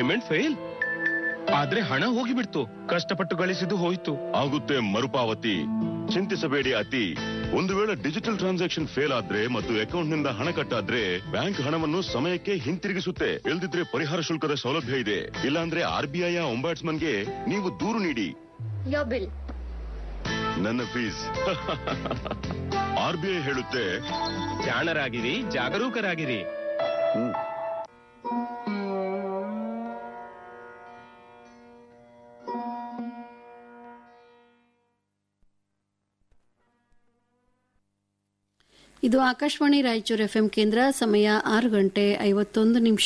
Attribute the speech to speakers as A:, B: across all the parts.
A: Payment fail ಆದ್ರೆ ಹಣ ಹೋಗಿಬಿಡ್ತು ಕಷ್ಟಪಟ್ಟು ಗಳಿಸಿದ್ದು ಹೋಯ್ತು
B: ಆಗುತ್ತೆ ಮರುಪಾವತಿ ಚಿಂತಿಸಬೇಡಿ ಅತಿ ಒಂದು ವೇಳೆ ಡಿಜಿಟಲ್ ಟ್ರಾನ್ಸಾಕ್ಷನ್ ಫೇಲ್ ಆದ್ರೆ ಮತ್ತು ಅಕೌಂಟ್ ನಿಂದ ಹಣ ಕಟ್ಟಾದ್ರೆ ಬ್ಯಾಂಕ್ ಹಣವನ್ನು ಸಮಯಕ್ಕೆ ಹಿಂತಿರುಗಿಸುತ್ತೆ ಇಲ್ದಿದ್ರೆ ಪರಿಹಾರ ಶುಲ್ಕದ ಸೌಲಭ್ಯ ಇದೆ ಇಲ್ಲಾಂದ್ರೆ ಆರ್ ಬಿ ಐ ಗೆ ನೀವು ದೂರು ನೀಡಿ
C: Your bill.
B: ನನ್ನ ಫೀಸ್ ಆರ್ ಬಿ ಐ ಹೇಳುತ್ತೆ
A: ಜಾಣರಾಗಿರಿ ಜಾಗರೂಕರಾಗಿರಿ
D: ಇದು ಆಕಾಶವಾಣಿ ರಾಯಚೂರು ಎಫ್ಎಂ ಕೇಂದ್ರ ಸಮಯ ಆರು ಗಂಟೆ ಐವತ್ತೊಂದು ನಿಮಿಷ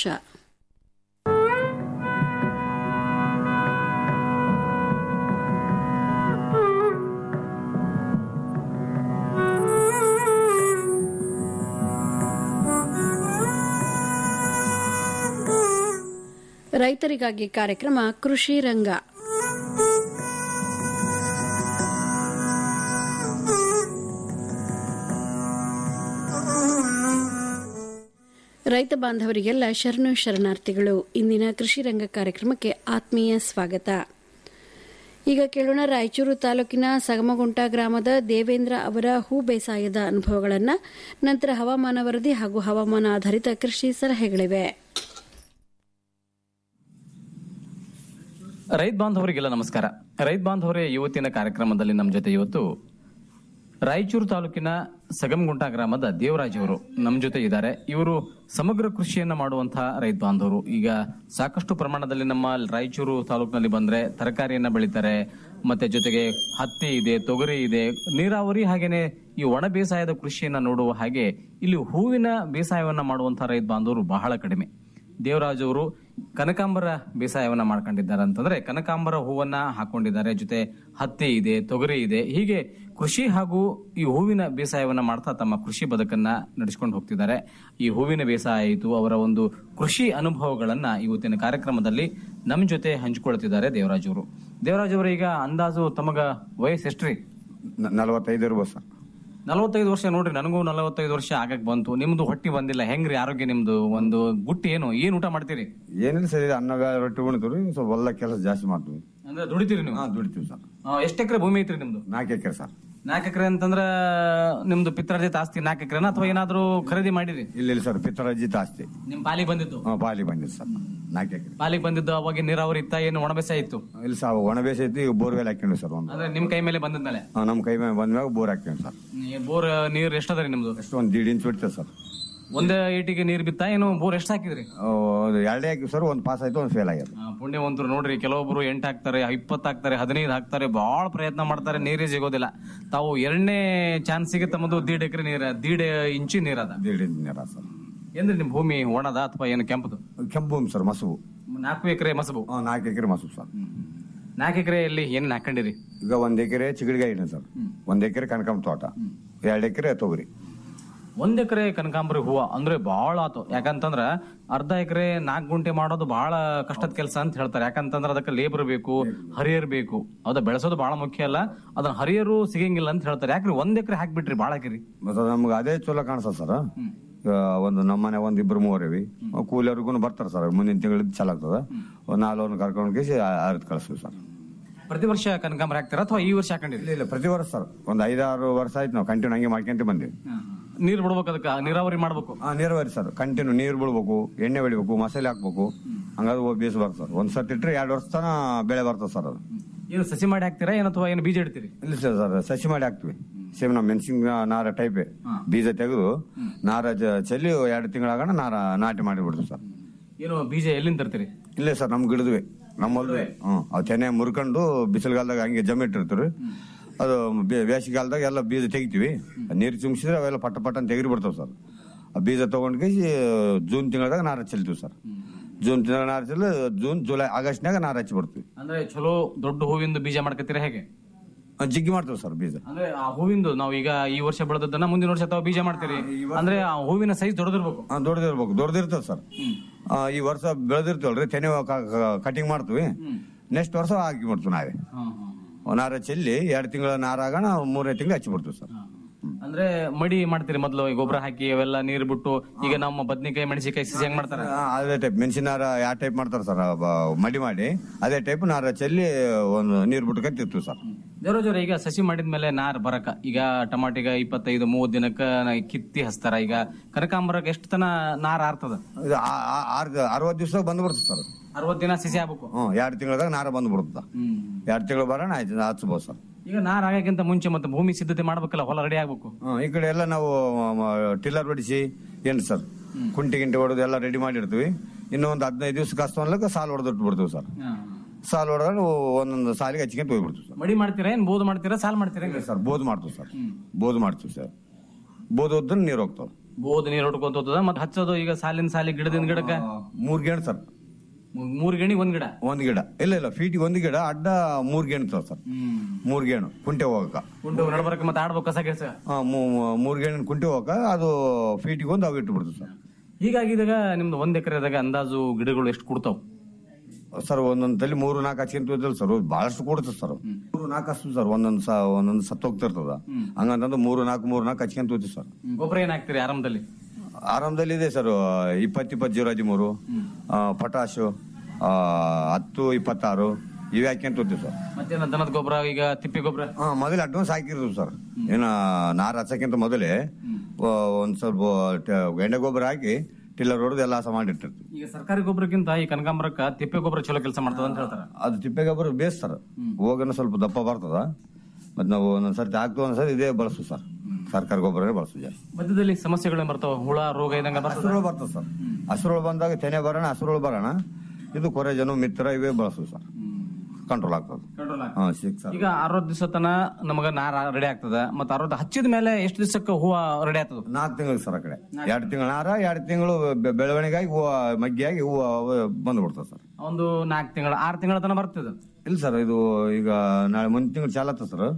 D: ರೈತರಿಗಾಗಿ ಕಾರ್ಯಕ್ರಮ ಕೃಷಿ ರಂಗ ರೈತ ಬಾಂಧವರಿಗೆಲ್ಲ ಶರಣು ಶರಣಾರ್ಥಿಗಳು ಇಂದಿನ ಕೃಷಿ ರಂಗ ಕಾರ್ಯಕ್ರಮಕ್ಕೆ ಆತ್ಮೀಯ ಸ್ವಾಗತ ಈಗ ಕೇಳೋಣ ರಾಯಚೂರು ತಾಲೂಕಿನ ಸಗಮಗುಂಟ ಗ್ರಾಮದ ದೇವೇಂದ್ರ ಅವರ ಹೂ ಬೇಸಾಯದ ಅನುಭವಗಳನ್ನು ನಂತರ ಹವಾಮಾನ ವರದಿ ಹಾಗೂ ಹವಾಮಾನ ಆಧಾರಿತ ಕೃಷಿ ಸಲಹೆಗಳಿವೆ
E: ರೈತ ಬಾಂಧವರಿಗೆಲ್ಲ ನಮಸ್ಕಾರ ರೈತ ಬಾಂಧವರೇ ಇವತ್ತಿನ ಕಾರ್ಯಕ್ರಮದಲ್ಲಿ ನಮ್ಮ ಜೊತೆ ಇವತ್ತು ರಾಯಚೂರು ತಾಲೂಕಿನ ಸಗಮಗುಂಟ ಗ್ರಾಮದ ದೇವರಾಜ್ ಅವರು ನಮ್ಮ ಜೊತೆ ಇದ್ದಾರೆ ಇವರು ಸಮಗ್ರ ಕೃಷಿಯನ್ನ ಮಾಡುವಂತಹ ರೈತ ಬಾಂಧವರು ಈಗ ಸಾಕಷ್ಟು ಪ್ರಮಾಣದಲ್ಲಿ ನಮ್ಮ ರಾಯಚೂರು ತಾಲೂಕಿನಲ್ಲಿ ಬಂದ್ರೆ ತರಕಾರಿಯನ್ನ ಬೆಳಿತಾರೆ ಮತ್ತೆ ಜೊತೆಗೆ ಹತ್ತಿ ಇದೆ ತೊಗರಿ ಇದೆ ನೀರಾವರಿ ಹಾಗೇನೆ ಈ ಒಣ ಬೇಸಾಯದ ಕೃಷಿಯನ್ನ ನೋಡುವ ಹಾಗೆ ಇಲ್ಲಿ ಹೂವಿನ ಬೇಸಾಯವನ್ನ ಮಾಡುವಂತಹ ರೈತ ಬಾಂಧವರು ಬಹಳ ಕಡಿಮೆ ದೇವರಾಜ್ ಅವರು ಕನಕಾಂಬರ ಬೇಸಾಯವನ್ನ ಮಾಡ್ಕೊಂಡಿದ್ದಾರೆ ಅಂತಂದ್ರೆ ಕನಕಾಂಬರ ಹೂವನ್ನ ಹಾಕೊಂಡಿದ್ದಾರೆ ಜೊತೆ ಹತ್ತಿ ಇದೆ ತೊಗರಿ ಇದೆ ಹೀಗೆ ಕೃಷಿ ಹಾಗೂ ಈ ಹೂವಿನ ಬೇಸಾಯವನ್ನ ಮಾಡ್ತಾ ತಮ್ಮ ಕೃಷಿ ಬದುಕನ್ನ ನಡೆಸಿಕೊಂಡು ಹೋಗ್ತಿದ್ದಾರೆ ಈ ಹೂವಿನ ಬೇಸಾಯ ಆಯಿತು ಅವರ ಒಂದು ಕೃಷಿ ಅನುಭವಗಳನ್ನ ಇವತ್ತಿನ ಕಾರ್ಯಕ್ರಮದಲ್ಲಿ ನಮ್ಮ ಜೊತೆ ಹಂಚಿಕೊಳ್ತಿದ್ದಾರೆ ದೇವರಾಜ್ ಅವರು ದೇವರಾಜ್ ಅವರು ಈಗ ಅಂದಾಜು ತಮಗ ವಯಸ್ಸು ಎಷ್ಟ್ರಿ
F: ನಲವತ್ತೈದು ಇರ್ಬೋದು ಸರ್
E: ನಲವತ್ತೈದು ವರ್ಷ ನೋಡ್ರಿ ನನಗೂ ನಲವತ್ತೈದು ವರ್ಷ ಆಗಕ್ ಬಂತು ನಿಮ್ದು ಹೊಟ್ಟಿ ಬಂದಿಲ್ಲ ಹೆಂಗ್ರಿ ಆರೋಗ್ಯ ನಿಮ್ದು ಒಂದು ಗುಟ್ಟಿ ಏನು ಏನ್ ಊಟ ಮಾಡ್ತೀರಿ
F: ಏನಿಲ್ಲ ಸರ್ ಇದು ಅನ್ನ ಬ್ಯಾಳೆ ರೊಟ್ಟಿ ಉಣ್ತೀವಿ ಸ್ವಲ್ಪ ಹೊಲ ಕೆಲಸ ಜಾಸ್ತಿ ಮಾಡ್ತೀವಿ
E: ಅಂದ್ರೆ ದುಡಿತೀರಿ ನೀವು
F: ಹಾ ದುಡಿತೀವಿ ಸರ್
E: ಎಷ್ಟು ಎಕರೆ ಭೂಮಿ ಐತ್ರಿ ನಿಮ್ದು
F: ನಾಲ್ಕು ಎಕರೆ ಸರ್
E: ನಾಲ್ಕು ಎಕರೆ ಅಂತಂದ್ರ ನಿಮ್ದು ಪಿತ್ರಾರ್ಜಿತ ಆಸ್ತಿ ನಾಲ್ಕು ಎಕರೆನ ಅಥವಾ ಏನಾದ್ರು ಖರೀದಿ ಮಾಡಿರಿ
F: ಇಲ್ಲ ಇಲ್ಲ ಸರ್ ಪಿತ್ತರಜ್ಜಿತ ಆಸ್ತಿ
E: ನಿಮ್ ಪಾಲಿಗೆ ಬಂದಿತ್ತು
F: ಹಾ, ಪಾಲಿ ಬಂದಿದೆ ಸರ್ ನಾಲ್ಕು ಎಕರೆ
E: ಪಾಲಿಗೆ ಬಂದಿದ್ದು ಅವಾಗ ನೀರಾವರಿ ಇತ್ತ ಏನು ಒಣಬೇಸಾಯ ಇತ್ತು
F: ಇಲ್ಲ ಸರ್ ಒಣ ಬೇಸ ಐತಿ ಈಗ ಬೋರ್ವೆಲ್ ಹಾಕ್ಕೊಂಡ್ವಿ ಸರ್ ಒಂದು
E: ಅಂದ್ರೆ ನಿಮ್ ಕೈ ಮೇಲೆ ಬಂದಿದ್ಮೇಲೆ
F: ಹಾ, ನಮ್ಮ ಕೈ ಮೇಲೆ ಬಂದ್ಮ್ಯಾಗ ಬೋರ್ ಹಾಕ್ಕೊಂಡ್ವಿ ಸರ್
E: ಬೋರ್ ನೀರ್ ಎಷ್ಟದರಿ ನಿಮ್ದು
F: ಅಷ್ಟು ಒಂದು ದೀಡ್ ಇಂಚ್ ಬಿಡ್ತೇವೆ ಸರ್
E: ಒಂದೇ ಏಟಿಗೆ ನೀರ್ ಬಿತ್ತ ಏನು ಬೋರ್ ಎಷ್ಟು ಹಾಕಿದ್ರಿ
F: ಆ, ಒಂದು ಎರಡೇ ಹಾಕಿವಿ ಸರ್ ಒಂದು ಪಾಸ್ ಆಯ್ತು ಒಂದು ಫೇಲ್ ಆಗ್ಯದ
E: ಆ, ಪುಣ್ಯವಂತರು ನೋಡ್ರಿ ಕೆಲವೊಬ್ರು ಎಂಟು ಹಾಕ್ತಾರೆ ಇಪ್ಪತ್ತು ಹಾಕ್ತಾರೆ ಹದಿನೈದು ಹಾಕ್ತಾರೆ ಬಹಳ ಪ್ರಯತ್ನ ಮಾಡ್ತಾರೆ ನೀರೇ ಸಿಗೋದಿಲ್ಲ ತಾವು ಎರಡನೇ ಚಾನ್ಸಿಗೆ ತಮ್ಮದು ದೀಡ್ ಎಕರೆ ನೀರ ದೀಡ್ ಇಂಚಿ ನೀರದ
F: ದೀಡ್ ಇಂಚ್ ನೀರ ಸರ್
E: ಏನ್ರಿ ನಿಮ್ ಭೂಮಿ ಒಣದ ಅಥವಾ ಏನು ಕೆಂಪದು
F: ಕೆಂಪು ಭೂಮಿ ಸರ್ ಮಸುಬು
E: ನಾಲ್ಕು ಎಕರೆ ಮಸಬು
F: ಹಾ, ನಾಲ್ಕು ಎಕರೆ ಮಸುಬು ಸರ್
E: ನಾಲ್ಕು ಎಕರೆಯಲ್ಲಿ ಏನ್ ಹಾಕೊಂಡಿರಿ
F: ಈಗ ಒಂದ್ ಎಕರೆ ಚಿಗಡಿಗಾಯಿ ಇದೆ ಸರ್ ಒಂದ್ ಎಕರೆ ಕನಕಾಂಬ ತೋಟ ಎರಡು ಎಕರೆ ತೊಗರಿ
E: ಒಂದ್ ಎಕರೆ ಕನಕಾಂಬರಿ ಹೂವ ಅಂದ್ರೆ ಬಹಳ ಆತು ಯಾಕಂತಂದ್ರ ಅರ್ಧ ಎಕರೆ ನಾಲ್ಕು ಗುಂಟೆ ಮಾಡೋದು ಬಹಳ ಕಷ್ಟದ ಕೆಲಸ ಅಂತ ಹೇಳ್ತಾರೆ ಯಾಕಂತಂದ್ರ ಅದಕ್ಕೆ ಲೇಬರ್ ಬೇಕು ಹರಿಯರ್ ಬೇಕು ಹೌದಾ ಬೆಳೆಸೋದು ಬಹಳ ಮುಖ್ಯ ಅಲ್ಲ ಅದನ್ನ ಹರಿಯರು ಸಿಗಂಗಿಲ್ಲ ಅಂತ ಹೇಳ್ತಾರೆ ಯಾಕ್ರಿ ಒಂದ್ ಎಕರೆ ಹಾಕ್ಬಿಟ್ರಿ ಬಹಳ ಹಾಕಿರಿ
F: ಮತ್ತೆ ನಮ್ಗೆ ಅದೇ ಚಲೋ ಕಾಣಿಸ್ತದ ಸರ್ ಒಂದು ನಮ್ಮನೆ ಒಂದ್ ಇಬ್ರು ಮೂವರಿವಿ ಕೂಲಿಯವ್ರಿಗೂ ಬರ್ತಾರೆ ಸರ್ ಮುಂದಿನ ತಿಂಗಳಿದ್ದು ಚಲ ಆಗ್ತದ ಒಂದ್ ನಾಲ್ವರ್ನ ಕರ್ಕೊಂಡು ಕೇಸಿ ಅರ್ಧ ಕಳಿಸ್ತೀವಿ ಸರ್
E: ಪ್ರತಿ ವರ್ಷ ಕನಕಾಂಬರಿ ಹಾಕ್ತಾರ ಅಥವಾ ಈ ವರ್ಷ ಹಾಕೊಂಡಿರಿ
F: ಇಲ್ಲ ಇಲ್ಲ ಪ್ರತಿ ವರ್ಷ ಸರ್ ಒಂದ್ ಐದಾರು ವರ್ಷ ಆಯ್ತು ನಾವು ಕಂಟಿನ್ಯೂ ಹಂಗೆ ಮಾಡ್ಕೊಂತ ಬಂದಿವಿ
E: ನೀರ್ ಬಿಡ್ಬೇಕು ಅದಕ್ಕೆ ನೀರಾವರಿ ಮಾಡ್ಬೇಕು
F: ಹಾ ನೀರಾವರಿ ಸರ್ ಕಂಟಿನ್ಯೂ ನೀರು ಬಿಡ್ಬೇಕು ಎಣ್ಣೆ ಹೊಡಿಬೇಕು ಮಸಾಲೆ ಹಾಕ್ಬೇಕು ಹಂಗಾದ್ರೆ ಬೇಸ್ ಬರ್ತದೆ ಸರ್ ಒಂದ್ ಸರ್ತಿ ಇಟ್ರೆ ಎರಡು ವರ್ಷ ತನ ಬೆಳೆ ಬರ್ತದೆ ಸರ್ ಅದು
E: ಏನು ಸಸಿ ಮಾಡಿ ಹಾಕ್ತೀರಾ ಏನು ಅಥವಾ ಏನು ಬೀಜ ಇಡ್ತೀರಿ
F: ಇಲ್ಲ ಸರ್ ಸರ್ ಸಸಿ ಮಾಡಿ ಹಾಕ್ತಿವಿ ಸೇಮ್ ನಾವು ಮೆಣಸಿನ ನಾರ ಟೈಪೇ ಬೀಜ ತೆಗೆದು ನಾರ ಜ- ಚೆಲ್ಲಿ ಎರಡು ತಿಂಗಳಾಗಣ ನಾರ ನಾಟಿ ಮಾಡಿ ಬಿಡ್ತೀವಿ ಸರ್
E: ಏನು ಬೀಜ ಎಲ್ಲಿಂದ ತರ್ತೀರಿ
F: ಇಲ್ಲೇ ಸರ್ ನಮ್ ಗಿಡದ್ವಿ ನಮ್ಮಲ್ವೇ ಹ್ಮ್ ಅವ್ ತೆನೆ ಮುರ್ಕೊಂಡು ಬಿಸಿಲುಗಾಲದಾಗ ಹಂಗೆ ಜಮೆ ಇಟ್ಟಿರ್ತೀವಿ ಅದು ಬೇ- ಬೇಸಿಗೆಗಾಲದಾಗ ಎಲ್ಲ ಬೀಜ ತೆಗಿತೀವಿ ನೀರು ತುಂಬಿಸಿದ್ರೆ ಅವೆಲ್ಲ ಪಟ್ಟ ಪಟ್ಟ ಅಂತ ತೆಗಿರಿ ಬಿಡ್ತಾವ ಸರ್ ಆ ಬೀಜ ತಗೊಂಡ್ ಕೇಸಿ ಜೂನ್ ತಿಂಗಳದಾಗ ನಾರ ಚೆಲ್ತೀವಿ ಸರ್ ಜೂನ್ ತಿಂಗಳ ನಾರ ಚೆಲ್ಲ ಜೂನ್ ಜುಲೈ ಆಗಸ್ಟ್ನಾಗ ನಾರ ಹಚ್ಚಿ ಬಿಡ್ತೀವಿ
E: ಅಂದ್ರೆ ಚಲೋ ದೊಡ್ಡ ಹೂವಿಂದ ಬೀಜ ಮಾಡ್ಕತ್ತೀರಾ ಹೇಗೆ
F: ಆ, ಜಿಗ್ಗಿ ಮಾಡ್ತೀವಿ ಸರ್ ಬೀಜ
E: ಅಂದ್ರೆ ಆ ಹೂವಿಂದು ನಾವು ಈಗ ಈ ವರ್ಷ ಬೆಳೆದದ್ದನ್ನ ಮುಂದಿನ ವರ್ಷ ತಾವು ಬೀಜ ಮಾಡ್ತೀರಿ ಅಂದ್ರೆ ಆ ಹೂವಿನ ಸೈಜ್ ದೊಡ್ಡದಿರ್ಬೇಕು
F: ಹಾ ದೊಡ್ಡದಿರ್ಬೇಕು ದೊಡ್ಡದಿರ್ತದೆ ಸರ್ ಆ, ಈ ವರ್ಷ ಬೆಳೆದಿರ್ತೀವಲ್ರಿ ತೆನೆ ಕಟಿಂಗ್ ಮಾಡ್ತೀವಿ ನೆಕ್ಸ್ಟ್ ವರ್ಷ ಹಾಕಿ ಬಿಡ್ತೀವಿ ನಾವೇ ನಾರ ಚೆಲ್ಲಿ ಎರಡು ತಿಂಗಳ ನಾರ ಆಗೋಣ ಮೂರನೇ ತಿಂಗಳು ಹಚ್ಚಿ ಬಿಡ್ತೀವಿ ಸರ್
E: ಅಂದ್ರೆ ಅಂದ್ರೆ ಮಡಿ ಮಾಡ್ತೀರಿ ಮೊದ್ಲು ಈ ಗೊಬ್ಬರ ಹಾಕಿ ಅವೆಲ್ಲ ನೀರ್ ಬಿಟ್ಟು ಈಗ ನಮ್ಮ ಬದ್ನಿಕಾಯಿ ಮೆಣಸಿನಕಾಯಿ ಸಸಿ ಹೆಂಗ್ ಮಾಡ್ತಾರ
F: ಆ, ಅದೇ ಟೈಪ್ ಮೆಣಸಿನ ನಾರ ಯಾವ ಟೈಪ್ ಮಾಡ್ತಾರೆ ಸರ್ ಮಡಿ ಮಾಡಿ ಅದೇ ಟೈಪ್ ನಾರ ಚೆಲ್ಲಿ ಒಂದು ನೀರು ಬಿಟ್ಟು ಕತ್ತಿರ್ತೀವಿ ಸರ್
E: ದೇವರಾಜ್ ಅವ್ರೆ, ಈಗ ಸಸಿ ಮಾಡಿದ್ಮೇಲೆ ನಾರ್ ಬರಕ ಈಗ ಟಮಾಟಿಗ ಇಪ್ಪತ್ತೈದು ಮೂವತ್ ದಿನಕ್ಕ ನ- ಕಿತ್ತಿ ಹಚ್ತಾರ ಈಗ ಕನಕಾಂಬರಕ್ಕೆ ಎಷ್ಟು ತನ ನಾರ್ ಆರ್ತದ
F: ಇದು ಆ- ಆ- ಆರ್ ಅರವತ್ತು ದಿವಸ ಬಂದು ಬರ್ತದೆ ಸರ್
E: ಅರವತ್ ದಿನ ಸಸಿ ಆಗ್ಬೇಕು
F: ಹ್ಮ್ ಎರಡು ತಿಂಗಳದಾಗ ನಾರ ಬಂದು ಬಿಡುತ್ತ ಎರಡು ತಿಂಗಳು ಬರೋಣ ಆಯ್ತು ಹಚ್ಬೋದು ಸರ್
E: ಈಗ ನಾರ್ ಆಗಕ್ಕಿಂತ ಮುಂಚೆ ಮತ್ತೆ ಭೂಮಿ ಸಿದ್ಧತೆ ಮಾಡ್ಬೇಕಲ್ಲ ಹೊಲ ರೆಡಿ ಆಗ್ಬೇಕು
F: ಹ್ಮ್, ಈ ಕಡೆ ಎಲ್ಲ ನಾವು ಟಿಲ್ಲರ್ ಹೊಡಿಸಿ ಏನು ಸರ್ ಕುಂಟಿ ಗಿಂಟಿ ಹೊಡೆದು ಎಲ್ಲ ರೆಡಿ ಮಾಡಿರ್ತೀವಿ ಇನ್ನೂ ಒಂದು ಹದಿನೈದು ದಿವಸ ಕಷ್ಟ ಅನ್ಲಕ್ಕ ಸಾಲು ಹೊಡೆದಿಟ್ಟು ಬಿಡ್ತೀವಿ ಸರ್ ಸಾಲು ಹೊಡೆದಾಗ ನಾವು ಒಂದೊಂದು ಸಾಲಿಗೆ ಹಚ್ಕೊಂತ ಹೋಗ್ಬಿಡ್ತೀವಿ ಸರ್
E: ಮಡಿ ಮಾಡ್ತೀರಾ ಏನ್ ಬೋದ್ ಮಾಡ್ತೀರಾ ಸಾಲ್ ಮಾಡ್ತೀರಾ ಹೆಂಗೆ?
F: ಸರ್ ಬೋದ್ ಮಾಡ್ತೀವಿ ಸರ್ ಬೋದ್ ಮಾಡ್ತೀವಿ ಸರ್ ಬೋದ್ ಹೋದ್ರೆ ನೀರು ಹೋಗ್ತಾವ
E: ಬೋದ್ ನೀರ್ ಹೊಡ್ಕೊಂತ ಹೋಗ್ತದ ಮತ್ತೆ ಹಚ್ಚೋದು ಈಗ ಸಾಲಿನ ಸಾಲಿ ಗಿಡದಿಂದ ಗಿಡಕ್ಕ
F: ಮೂರ್ ಗೇಣ್ ಸರ್
E: ಮೂ- ಮೂರ್ ಗಣಿ ಒಂದ್ ಗಿಡ
F: ಒಂದ್ ಗಿಡ ಇಲ್ಲ ಇಲ್ಲ ಫೀಟಿಗೆ ಒಂದು ಗಿಡ ಅಡ್ಡ ಮೂರ್ ಗೇಣ್ ಇರ್ತಾವ ಸರ್ ಮೂರ್ ಗೇಣು ಕುಂಟೆ ಹೋಗಕ
E: ಉಂಟು ನಡ್ಬರ್ಕ ಮತ್ತೆ ಆಡ್ಬೇಕು ಕಸ ಕೆಲಸ
F: ಆ, ಮೂ- ಮೂ- ಮೂರ್ ಗೇಣಿನ ಕುಂಟೆ ಹೋಗಕ ಅದು ಫೀಟಿಗೆ ಒಂದು ಅವು ಇಟ್ಟು ಬಿಡ್ತೀವಿ ಸರ್
E: ಹೀಗಾಗಿದಾಗ ನಿಮ್ದು ಒಂದ್ ಎಕರೆದಾಗ ಅಂದಾಜು ಗಿಡಗಳು ಎಷ್ಟು ಕೊಡ್ತಾವ್
F: ಸರ್ ಒಂದೊಂದ್ ತಲೆ ಮೂರು ನಾಲ್ಕು ಹಚ್ಕೊಂತ ಹೋಯ್ತಲ್ಲ ಸರ್ ಬಹಳಷ್ಟು ಕೊಡುತ್ತೆ ಸರ್ ಮೂರು ನಾಲ್ಕು ಹಚ್ಚು ಸರ್ ಒಂದೊಂದ್ ಸ ಒಂದೊಂದ್ ಸತ್ತು ಹೋಗ್ತಿರ್ತದ ಹಂಗಂತಂದು ಮೂರು ನಾಲ್ಕು ಮೂರು ನಾಲ್ಕು ಹಚ್ಕೊಂತ ಹೋಗ್ತೀವಿ ಸರ್
E: ಗೊಬ್ಬರ ಏನ್ ಹಾಕ್ತೀರಿ ಆರಂಭದಲ್ಲಿ
F: ಆರಾಮದಲ್ಲಿ ಇದೆ ಸರ್ ಇಪ್ಪತ್ತು ಇಪ್ಪತ್ತು ಜೀರೋ ಹದಿಮೂರು ಆ, ಪಟಾಶು ಆ, ಹತ್ತು ಇಪ್ಪತ್ತಾರು ಇವೆ ಹಾಕ್ಯಂತ ಹೋಗ್ತೀವಿ ಸರ್
E: ಮತ್ತೇನ ದನದ ಗೊಬ್ಬರ ಈಗ ತಿಪ್ಪಿ ಗೊಬ್ಬರ
F: ಹಾ ಮೊದಲೇ ಅಡ್ವಾನ್ಸ್ ಹಾಕಿರ್ತೀವಿ ಸರ್ ಏನ ನಾರ್ ಹಚ್ಚಕ್ಕಿಂತ ಮೊದಲೇ ಆ, ಒಂದ್ ಸ್ವಲ್ಪ ಟ- ಎಣ್ಣೆ ಗೊಬ್ಬರ ಹಾಕಿ ಟಿಲ್ಲರ್ ಹೊಡೆದು ಎಲ್ಲ ಸ ಮಾಡಿಟ್ಟಿರ್ತೀವಿ
E: ಈಗ ಸರ್ಕಾರಿ ಗೊಬ್ಬರಕ್ಕಿಂತ ಈ ಕನಕಾಂಬರಕ್ಕ ತಿಪ್ಪೆ ಗೊಬ್ಬರ ಚಲೋ ಕೆಲಸ ಮಾಡ್ತದ ಅಂತ ಹೇಳ್ತಾರ
F: ಅದು ತಿಪ್ಪೆ ಗೊಬ್ಬರ ಬೇಸ್ ಸರ್ ಹೋಗನ ಸ್ವಲ್ಪ ದಪ್ಪ ಬರ್ತದ ಮತ್ತೆ ನಾವು ಒಂದೊಂದ್ ಸರ್ತಿ ಹಾಕ್ತೀವಿ ಒಂದೊಂದ್ ಇದೇ ಬಳಸ್ತು ಸರ್ ಸರ್ಕಾರಿ ಗೊಬ್ಬರನೇ ಬಳಸ್ತು ಜಾಸ್ತಿ
E: ಮಧ್ಯದಲ್ಲಿ ಸಮಸ್ಯೆಗಳು ಬರ್ತಾವ ಹುಳ ರೋಗ ಇದಂಗ ಬರ್ತದ
F: ಹಸುರುಳು ಬರ್ತದೆ ಸರ್ ಹಸುರುಳು ಬಂದಾಗ ತೆನೆ ಬರೋಣ ಹಸುರುಳು ಬರೋಣ ಇದು ಕೊರೆ ಜನ ಮಿತ್ರ ಇವೇ ಬಳಸ್ತೀವಿ ಸರ್ ಕಂಟ್ರೋಲ್ ಆಗ್ತದೆ ಹಾ ಸಿಕ್ ಸರ್
E: ಈಗ ಅರವತ್ ದಿವಸ ತನ ನಮಗ ನಾರ ರೆಡಿ ಆಗ್ತದ ಮತ್ತ ಅರವತ್ ಹಚ್ಚಿದ ಮೇಲೆ ಎಷ್ಟು ದಿವಸಕ್ಕೆ ಹೂವ ರೆಡಿ ಆಗ್ತದ
F: ನಾಲ್ಕು ತಿಂಗಳು ಸರ್ ಆ ಕಡೆ ಎರಡು ತಿಂಗಳ ನಾರ ಎರಡು ತಿಂಗಳು ಬೆ- ಬೆಳವಣಿಗೆ ಆಗಿ ಹೂವು ಮಗ್ಗಿಯಾಗಿ ಹೂವು ಬಂದ್ಬಿಡ್ತದೆ ಸರ್
E: ಒಂದು ನಾಲ್ಕು ತಿಂಗಳ ಆರು ತಿಂಗಳ ತನ ಬರ್ತದ
F: ಇಲ್ಲ ಸರ್ ಇದು ಈಗ ನಾಳೆ ಮುಂದಿನ ತಿಂಗಳು ಚಾಲತ್ತ ಸರ್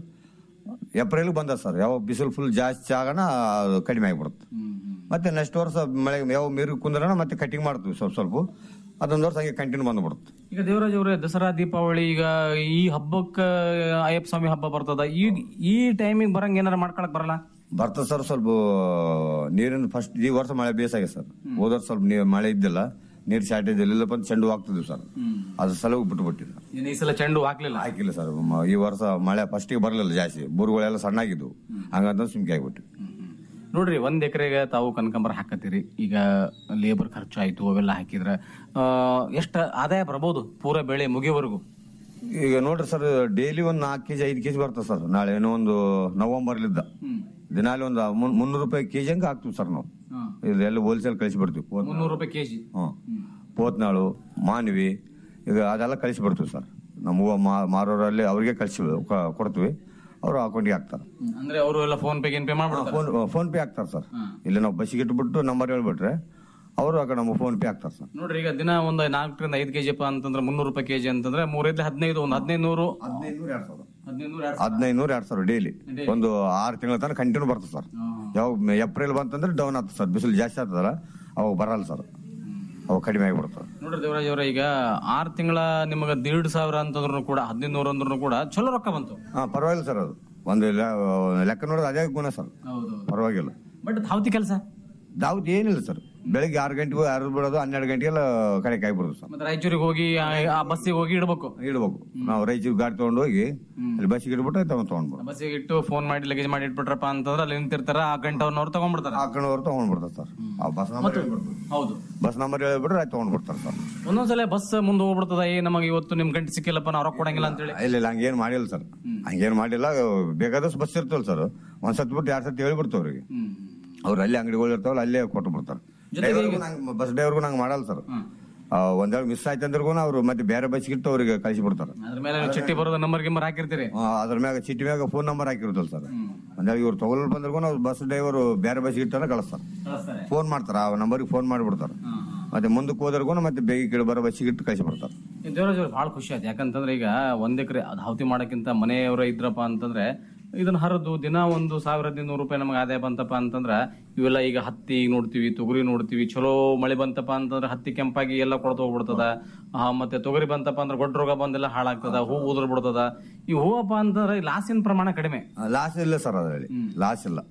F: ಏಪ್ರಿಲ್ ಬಂದ ಸರ್ ಯಾವ ಬಿಸಿಲು ಫುಲ್ ಜಾಸ್ತಿ ಆಗೋಣ ಅದು ಕಡಿಮೆ ಆಗಿಬಿಡುತ್ತೆ ಮತ್ತೆ ನೆಕ್ಸ್ಟ್ ವರ್ಷ ಮಳೆ ಯಾವ ನೀರು ಕುಂದ್ರಣ ಮತ್ತೆ ಕಟಿಂಗ್ ಮಾಡ್ತೀವಿ ಸ್ವಲ್ಪ ಸ್ವಲ್ಪ ಅದೊಂದು ವರ್ಷ ಹಂಗೆ ಕಂಟಿನ್ಯೂ ಬಂದ್ಬಿಡುತ್ತೆ
E: ಈಗ ದೇವರಾಜ್ ಅವರೇ ದಸರಾ ದೀಪಾವಳಿ ಈಗ ಈ ಹಬ್ಬಕ್ಕ ಅಯ್ಯಪ್ಪ ಸ್ವಾಮಿ ಹಬ್ಬ ಬರ್ತದ ಈ ಈ ಟೈಮಿಗೆ ಬರಂಗ ಏನಾರ ಮಾಡ್ಕೊಳಕ್ ಬರಲ್ಲ
F: ಬರ್ತದೆ ಸರ್ ಸ್ವಲ್ಪ ನೀರಿನ ಫಸ್ಟ್ ಈ ವರ್ಷ ಮಳೆ ಬೇಸಾಗಿದೆ ಸರ್ ಹೋದ ವರ್ಷ ಸ್ವಲ್ಪ ನೀರು ಮಳೆ ಇದ್ದಿಲ್ಲ ನೀರು ಶಾರ್ಟೇಜ್ ಇಲ್ಲಪ್ಪ ಅಂತ ಚೆಂಡು ಹಾಕ್ತಿದ್ವಿ ಸರ್ ಅದ್ರ ಸಲುವಾಗಿ ಬಿಟ್ಟುಬಿಟ್ಟಿಲ್ಲ
E: ಏನ್ ಈ ಸಲ ಚೆಂಡು ಹಾಕ್ಲಿಲ್ಲ
F: ಹಾಕಿಲ್ಲ ಸರ್ ಮ- ಈ ವರ್ಷ ಮಳೆ ಫಸ್ಟಿಗೆ ಬರಲಿಲ್ಲ ಜಾಸ್ತಿ ಬುರುಗಳೆಲ್ಲ ಸಣ್ಣಾಗಿದ್ವು ಹಂಗಂತ ಸುಮ್ಕೆ ಆಗಿಬಿಟ್ಟು
E: ನೋಡ್ರಿ ಒಂದ್ ಎಕರೆಗೆ ತಾವು ಕನಕಾಂಬರ ಹಾಕತ್ತೀರಿ ಈಗ ಲೇಬರ್ ಖರ್ಚು ಆಯ್ತು ಅವೆಲ್ಲ ಹಾಕಿದ್ರ ಆ, ಎಷ್ಟ ಆದಾಯ ಬರ್ಬೋದು ಪೂರ ಬೆಳೆ ಮುಗಿಯವರೆಗೂ
F: ಈಗ ನೋಡ್ರಿ ಸರ್ ಡೈಲಿ ಒಂದು ನಾಲ್ಕು ಕೆಜಿ ಐದು ಕೆಜಿ ಬರ್ತದೆ ಸರ್ ನಾಳೆ ಏನೋ ಒಂದು ನವಂಬರ್ಲಿದ್ದ ದಿನಾಲಿ ಒಂದು ಮುನ್- ಮುನ್ನೂರು ರೂಪಾಯಿ ಕೆಜಿ ಹಂಗೆ ಹಾಕ್ತಿವಿ ಸರ್ ನಾವು ಇದೆಲ್ಲ ಹೋಲ್ಸೇಲ್ ಕಳಿಸಿ ಬಿಡ್ತೀವಿ
E: ಮುನ್ನೂರು ರೂಪಾಯಿ ಕೆಜಿ
F: ಹ್ಮ್ ಪೋತ್ನಾಳು ಮಾನ್ವಿ ಈಗ ಅದೆಲ್ಲ ಕಳಿಸಿ ಬಿಡ್ತೀವಿ ಸರ್ ನಮ್ಮ ಹೂವು ಮಾ- ಮಾರೋರಲ್ಲಿ ಅವ್ರಿಗೆ ಕಳಿಸಿ ಕೊಡ್ತೀವಿ ಅವರು ಅಕೌಂಟಿಗೆ ಹಾಕ್ತಾರೆ
E: ಅಂದ್ರೆ ಅವರು ಎಲ್ಲ ಫೋನ್ ಪೇ ಗೇನ್ ಪೇ ಮಾಡ್ಬಿಡ್ತಾರೆ
F: ಫೋನ್ ಫೋನ್ ಪೇ ಹಾಕ್ತಾರೆ ಸರ್ ಇಲ್ಲಿ ನಾವು ಬಸ್ಸಿಗೆ ಇಟ್ಬಿಟ್ಟು ನಂಬರ್ ಹೇಳ್ಬಿಟ್ರೆ ಅವರು ಆ ಕಡೆ ನಮ್ಮ ಫೋನ್ ಪೇ ಹಾಕ್ತಾರೆ ಸರ್
E: ನೋಡ್ರಿ ಈಗ ದಿನ ಒಂದು ನಾಲ್ಕರಿಂದ ಐದು ಕೆಜಿ ಅಪ್ಪ ಅಂತಂದ್ರೆ ಮುನ್ನೂರು ರೂಪಾಯಿ ಕೆಜಿ ಅಂತಂದ್ರೆ ಮೂರೈದು ಹದಿನೈದು ಒಂದು ಹದಿನೈದು ನೂರು
F: ಹದಿನೈದು ಎರಡು ಸಾವಿರ
E: ಹದಿನೈದು ನೂರು
F: ಹದಿನೈದು ನೂರ ಎರಡು ಸಾವಿರ ಡೈಲಿ ಒಂದು ಆರು ತಿಂಗಳ ತನಕ ಕಂಟಿನ್ಯೂ ಬರ್ತದೆ ಸರ್ ಯಾವಾಗ ಏಪ್ರಿಲ್ ಬಂತಂದ್ರೆ ಡೌನ್ ಆಗ್ತದೆ ಸರ್ ಬಿಸಿಲು ಜಾಸ್ತಿ ಆಗ್ತದಲ್ಲ ಅವಾಗ ಬರಲ್ಲ ಸರ್ ಅವಾಗ ಕಡಿಮೆ ಆಗಿಬಿಡ್ತದೆ
E: ನೋಡ್ರಿ ದೇವರಾಜ್ ಅವರ ಈಗ ಆರು ತಿಂಗಳ ನಿಮಗೆ ದೀಡ್ ಸಾವಿರ ಅಂತಂದ್ರು ಕೂಡ ಹದಿನೈದು ನೂರು ಅಂದ್ರೂ ಕೂಡ ಚಲೋ ರೊಕ್ಕ ಬಂತು
F: ಹಾ ಪರವಾಗಿಲ್ಲ ಸರ್ ಅದು ಒಂದು ಲೆ- ಲೆಕ್ಕ ನೋಡಿದ್ರೆ ಅದೇ ಗುಣ ಸರ್
E: ಹೌದು
F: ಪರವಾಗಿಲ್ಲ
E: ಬಟ್ ಧಾವತಿ ಕೆಲಸ
F: ದಾವತ್ ಏನಿಲ್ಲ ಸರ್ ಬೆಳಿಗ್ಗೆ ಆರು ಗಂಟೆಗೂ ಆರು ಬಿಡೋದು ಹನ್ನೆರಡು ಗಂಟೆಗೆಲ್ಲ ಕಡೆ ಕಾಯ್ಬಿಡೋದು ಸರ್
E: ಮತ್ತೆ ರಾಯಚೂರಿಗೆ ಹೋಗಿ ಆ- ಆ ಬಸ್ಸಿಗೆ ಹೋಗಿ ಇಡ್ಬೇಕು
F: ಇಡ್ಬೇಕು ನಾವು ರಾಯಚೂರು ಗಾಡಿ ತಗೊಂಡು ಹೋಗಿ ಅಲ್ಲಿ ಬಸ್ಸಿಗೆ ಇಡ್ಬಿಟ್ಟು ತಗೊಂಡ್ ತಗೊಂಡ್ಬಿಡು
E: ಬಸ್ಸಿಗೆ ಇಟ್ಟು ಫೋನ್ ಮಾಡಿ ಲಗೇಜ್ ಮಾಡಿ ಇಟ್ಬಿಟ್ರಪ್ಪ ಅಂತಂದ್ರೆ ಅಲ್ಲಿ ನಿಂತಿರ್ತಾರ ಆ ಗಂಟೆ ಅವ್ರವ್ರು ತಗೊಂಡ್ಬಿಡ್ತಾರ
F: ಹಾಕೊಂಡವ್ರು ತಗೊಂಡ್ಬಿಡ್ತಾರೆ ಸರ್ ಆ ಬಸ್ ನಂಬರ್
E: ಹೌದು
F: ಬಸ್ ನಂಬರ್ ಹೇಳ್ಬಿಟ್ರೆ ಆಯ್ತು ತಗೊಂಡ್ಬಿಡ್ತಾರೆ ಸರ್
E: ಒಂದೊಂದ್ಸಲ ಬಸ್ ಮುಂದೆ ಹೋಗ್ಬಿಡ್ತದ ಏ ನಮಗೆ ಇವತ್ತು ನಿಮ್ ಗಂಟೆ ಸಿಕ್ಕಿಲ್ಲಪ್ಪ ನಾವು ರೊಕ್ಕ ಕೊಡಂಗಿಲ್ಲ ಅಂತೇಳಿ
F: ಇಲ್ಲ ಇಲ್ಲ ಹಂಗೇನ್ ಮಾಡಿಲ್ಲ ಸರ್ ಹಂಗೇನ್ ಮಾಡಿಲ್ಲ ಬೇಕಾದಷ್ಟು ಬಸ್ ಇರ್ತವಲ್ಲ ಸರ್ ಒಂದ್ ಸತ್ ಬಿಟ್ಟು ಎರಡ್ ಸತಿ ಹೇಳ್ಬಿಡ್ತಾವ ಅವ್ರಿಗೆ ಅವ್ರು ಅಲ್ಲಿ ಅಂಗಡಿಗಳು ಇರ್ತಾವಲ್ಲ ಅಲ್ಲೇ ಕೊಟ್ಟು ಬಿಡ್ತಾರೆ ಬಸ್ ಡ್ರೈವರ್ಗೂ ನಂಗೆ ಮಾಡಲ್ಲ ಸರ್ ಒಂದೇಳು ಮಿಸ್ ಆಯ್ತು ಅಂದ್ರೂ ಅವ್ರು ಮತ್ತೆ ಬೇರೆ ಬಸ್ ಇಟ್ಟು ಅವ್ರಿಗೆ ಕಳಿಸಿ ಬಿಡ್ತಾರೆ
E: ಅದ್ರ ಮೇಲೆ ನೀವು ಚಿಟ್ಟಿ ಬರೋದು ನಂಬರ್ ಗಿಂಬರ್ ಹಾಕಿರ್ತೀರಿ
F: ಆ, ಅದ್ರ ಮ್ಯಾಗ ಚೀಟಿ ಮ್ಯಾಗ ಫೋನ್ ನಂಬರ್ ಹಾಕಿರ್ತಲ್ಲ ಸರ್ ಒಂದೇಳು ಇವ್ರು ತಗೊಳ್ ಬಂದ್ರೂ ಅವ್ರು ಬಸ್ ಡ್ರೈವರ್ ಬೇರೆ ಬಸ್ ಇಟ್ಟಾರ ಕಳಿಸ್ತಾರೆ ಫೋನ್ ಮಾಡ್ತಾರೆ ಆ ನಂಬರ್ಗೆ ಫೋನ್ ಮಾಡಿಬಿಡ್ತಾರೆ ಮತ್ತೆ ಮುಂದಕ್ಕೆ ಹೋದ್ರಿಗೂ ಮತ್ತೆ ಬೇಗ ಕೇಳಿ ಬರೋ ಬಸ್ಸಿಗೆ ಇಟ್ಟು ಕಳಿಸಿ ಬಿಡ್ತಾರೆ
E: ಈ ದೇವರಾಜ್ ಅವ್ರು ಬಹಳ ಖುಷಿ ಆಯ್ತು ಯಾಕಂತಂದ್ರೆ ಈಗ ಒಂದ್ ಎಕರೆ ಅದು ಹಾವತಿ ಮಾಡಕ್ಕಿಂತ ಮನೆಯವರ ಇದ್ರಪ್ಪ ಅಂತಂದ್ರೆ ಇದನ್ನ ಹರಿದು ದಿನ ಒಂದು ಸಾವಿರದ ನೂರು ರೂಪಾಯಿ ನಮಗೆ ಆದಾಯ ಬಂತಪ್ಪ ಅಂತಂದ್ರ ಇವೆಲ್ಲ ಈಗ ಹತ್ತಿ ನೋಡ್ತೀವಿ ತೊಗರಿ ನೋಡ್ತೀವಿ ಚಲೋ ಮಳೆ ಬಂತಪ್ಪ ಅಂತಂದ್ರೆ ಹತ್ತಿ ಕೆಂಪಾಗಿ ಎಲ್ಲ ಕೊಡ್ತು ಹೋಗ್ಬಿಡ್ತದ ಆ, ಮತ್ತೆ ತೊಗರಿ ಬಂತಪ್ಪ ಅಂದ್ರೆ ಗೊಡ್ಡ ರೋಗ ಬಂದೆಲ್ಲ ಹಾಳಾಗ್ತದ ಹೂ ಉದುರ್ ಬಿಡ್ತದ ಈ ಹೂವಪ್ಪ ಅಂತಂದ್ರೆ ಲಾಸಿನ ಪ್ರಮಾಣ ಕಡಿಮೆ
F: ಲಾಸ್ ಇಲ್ಲ ಸರ್ ಅದರಲ್ಲಿ ಲಾಸ್ ಇಲ್ಲ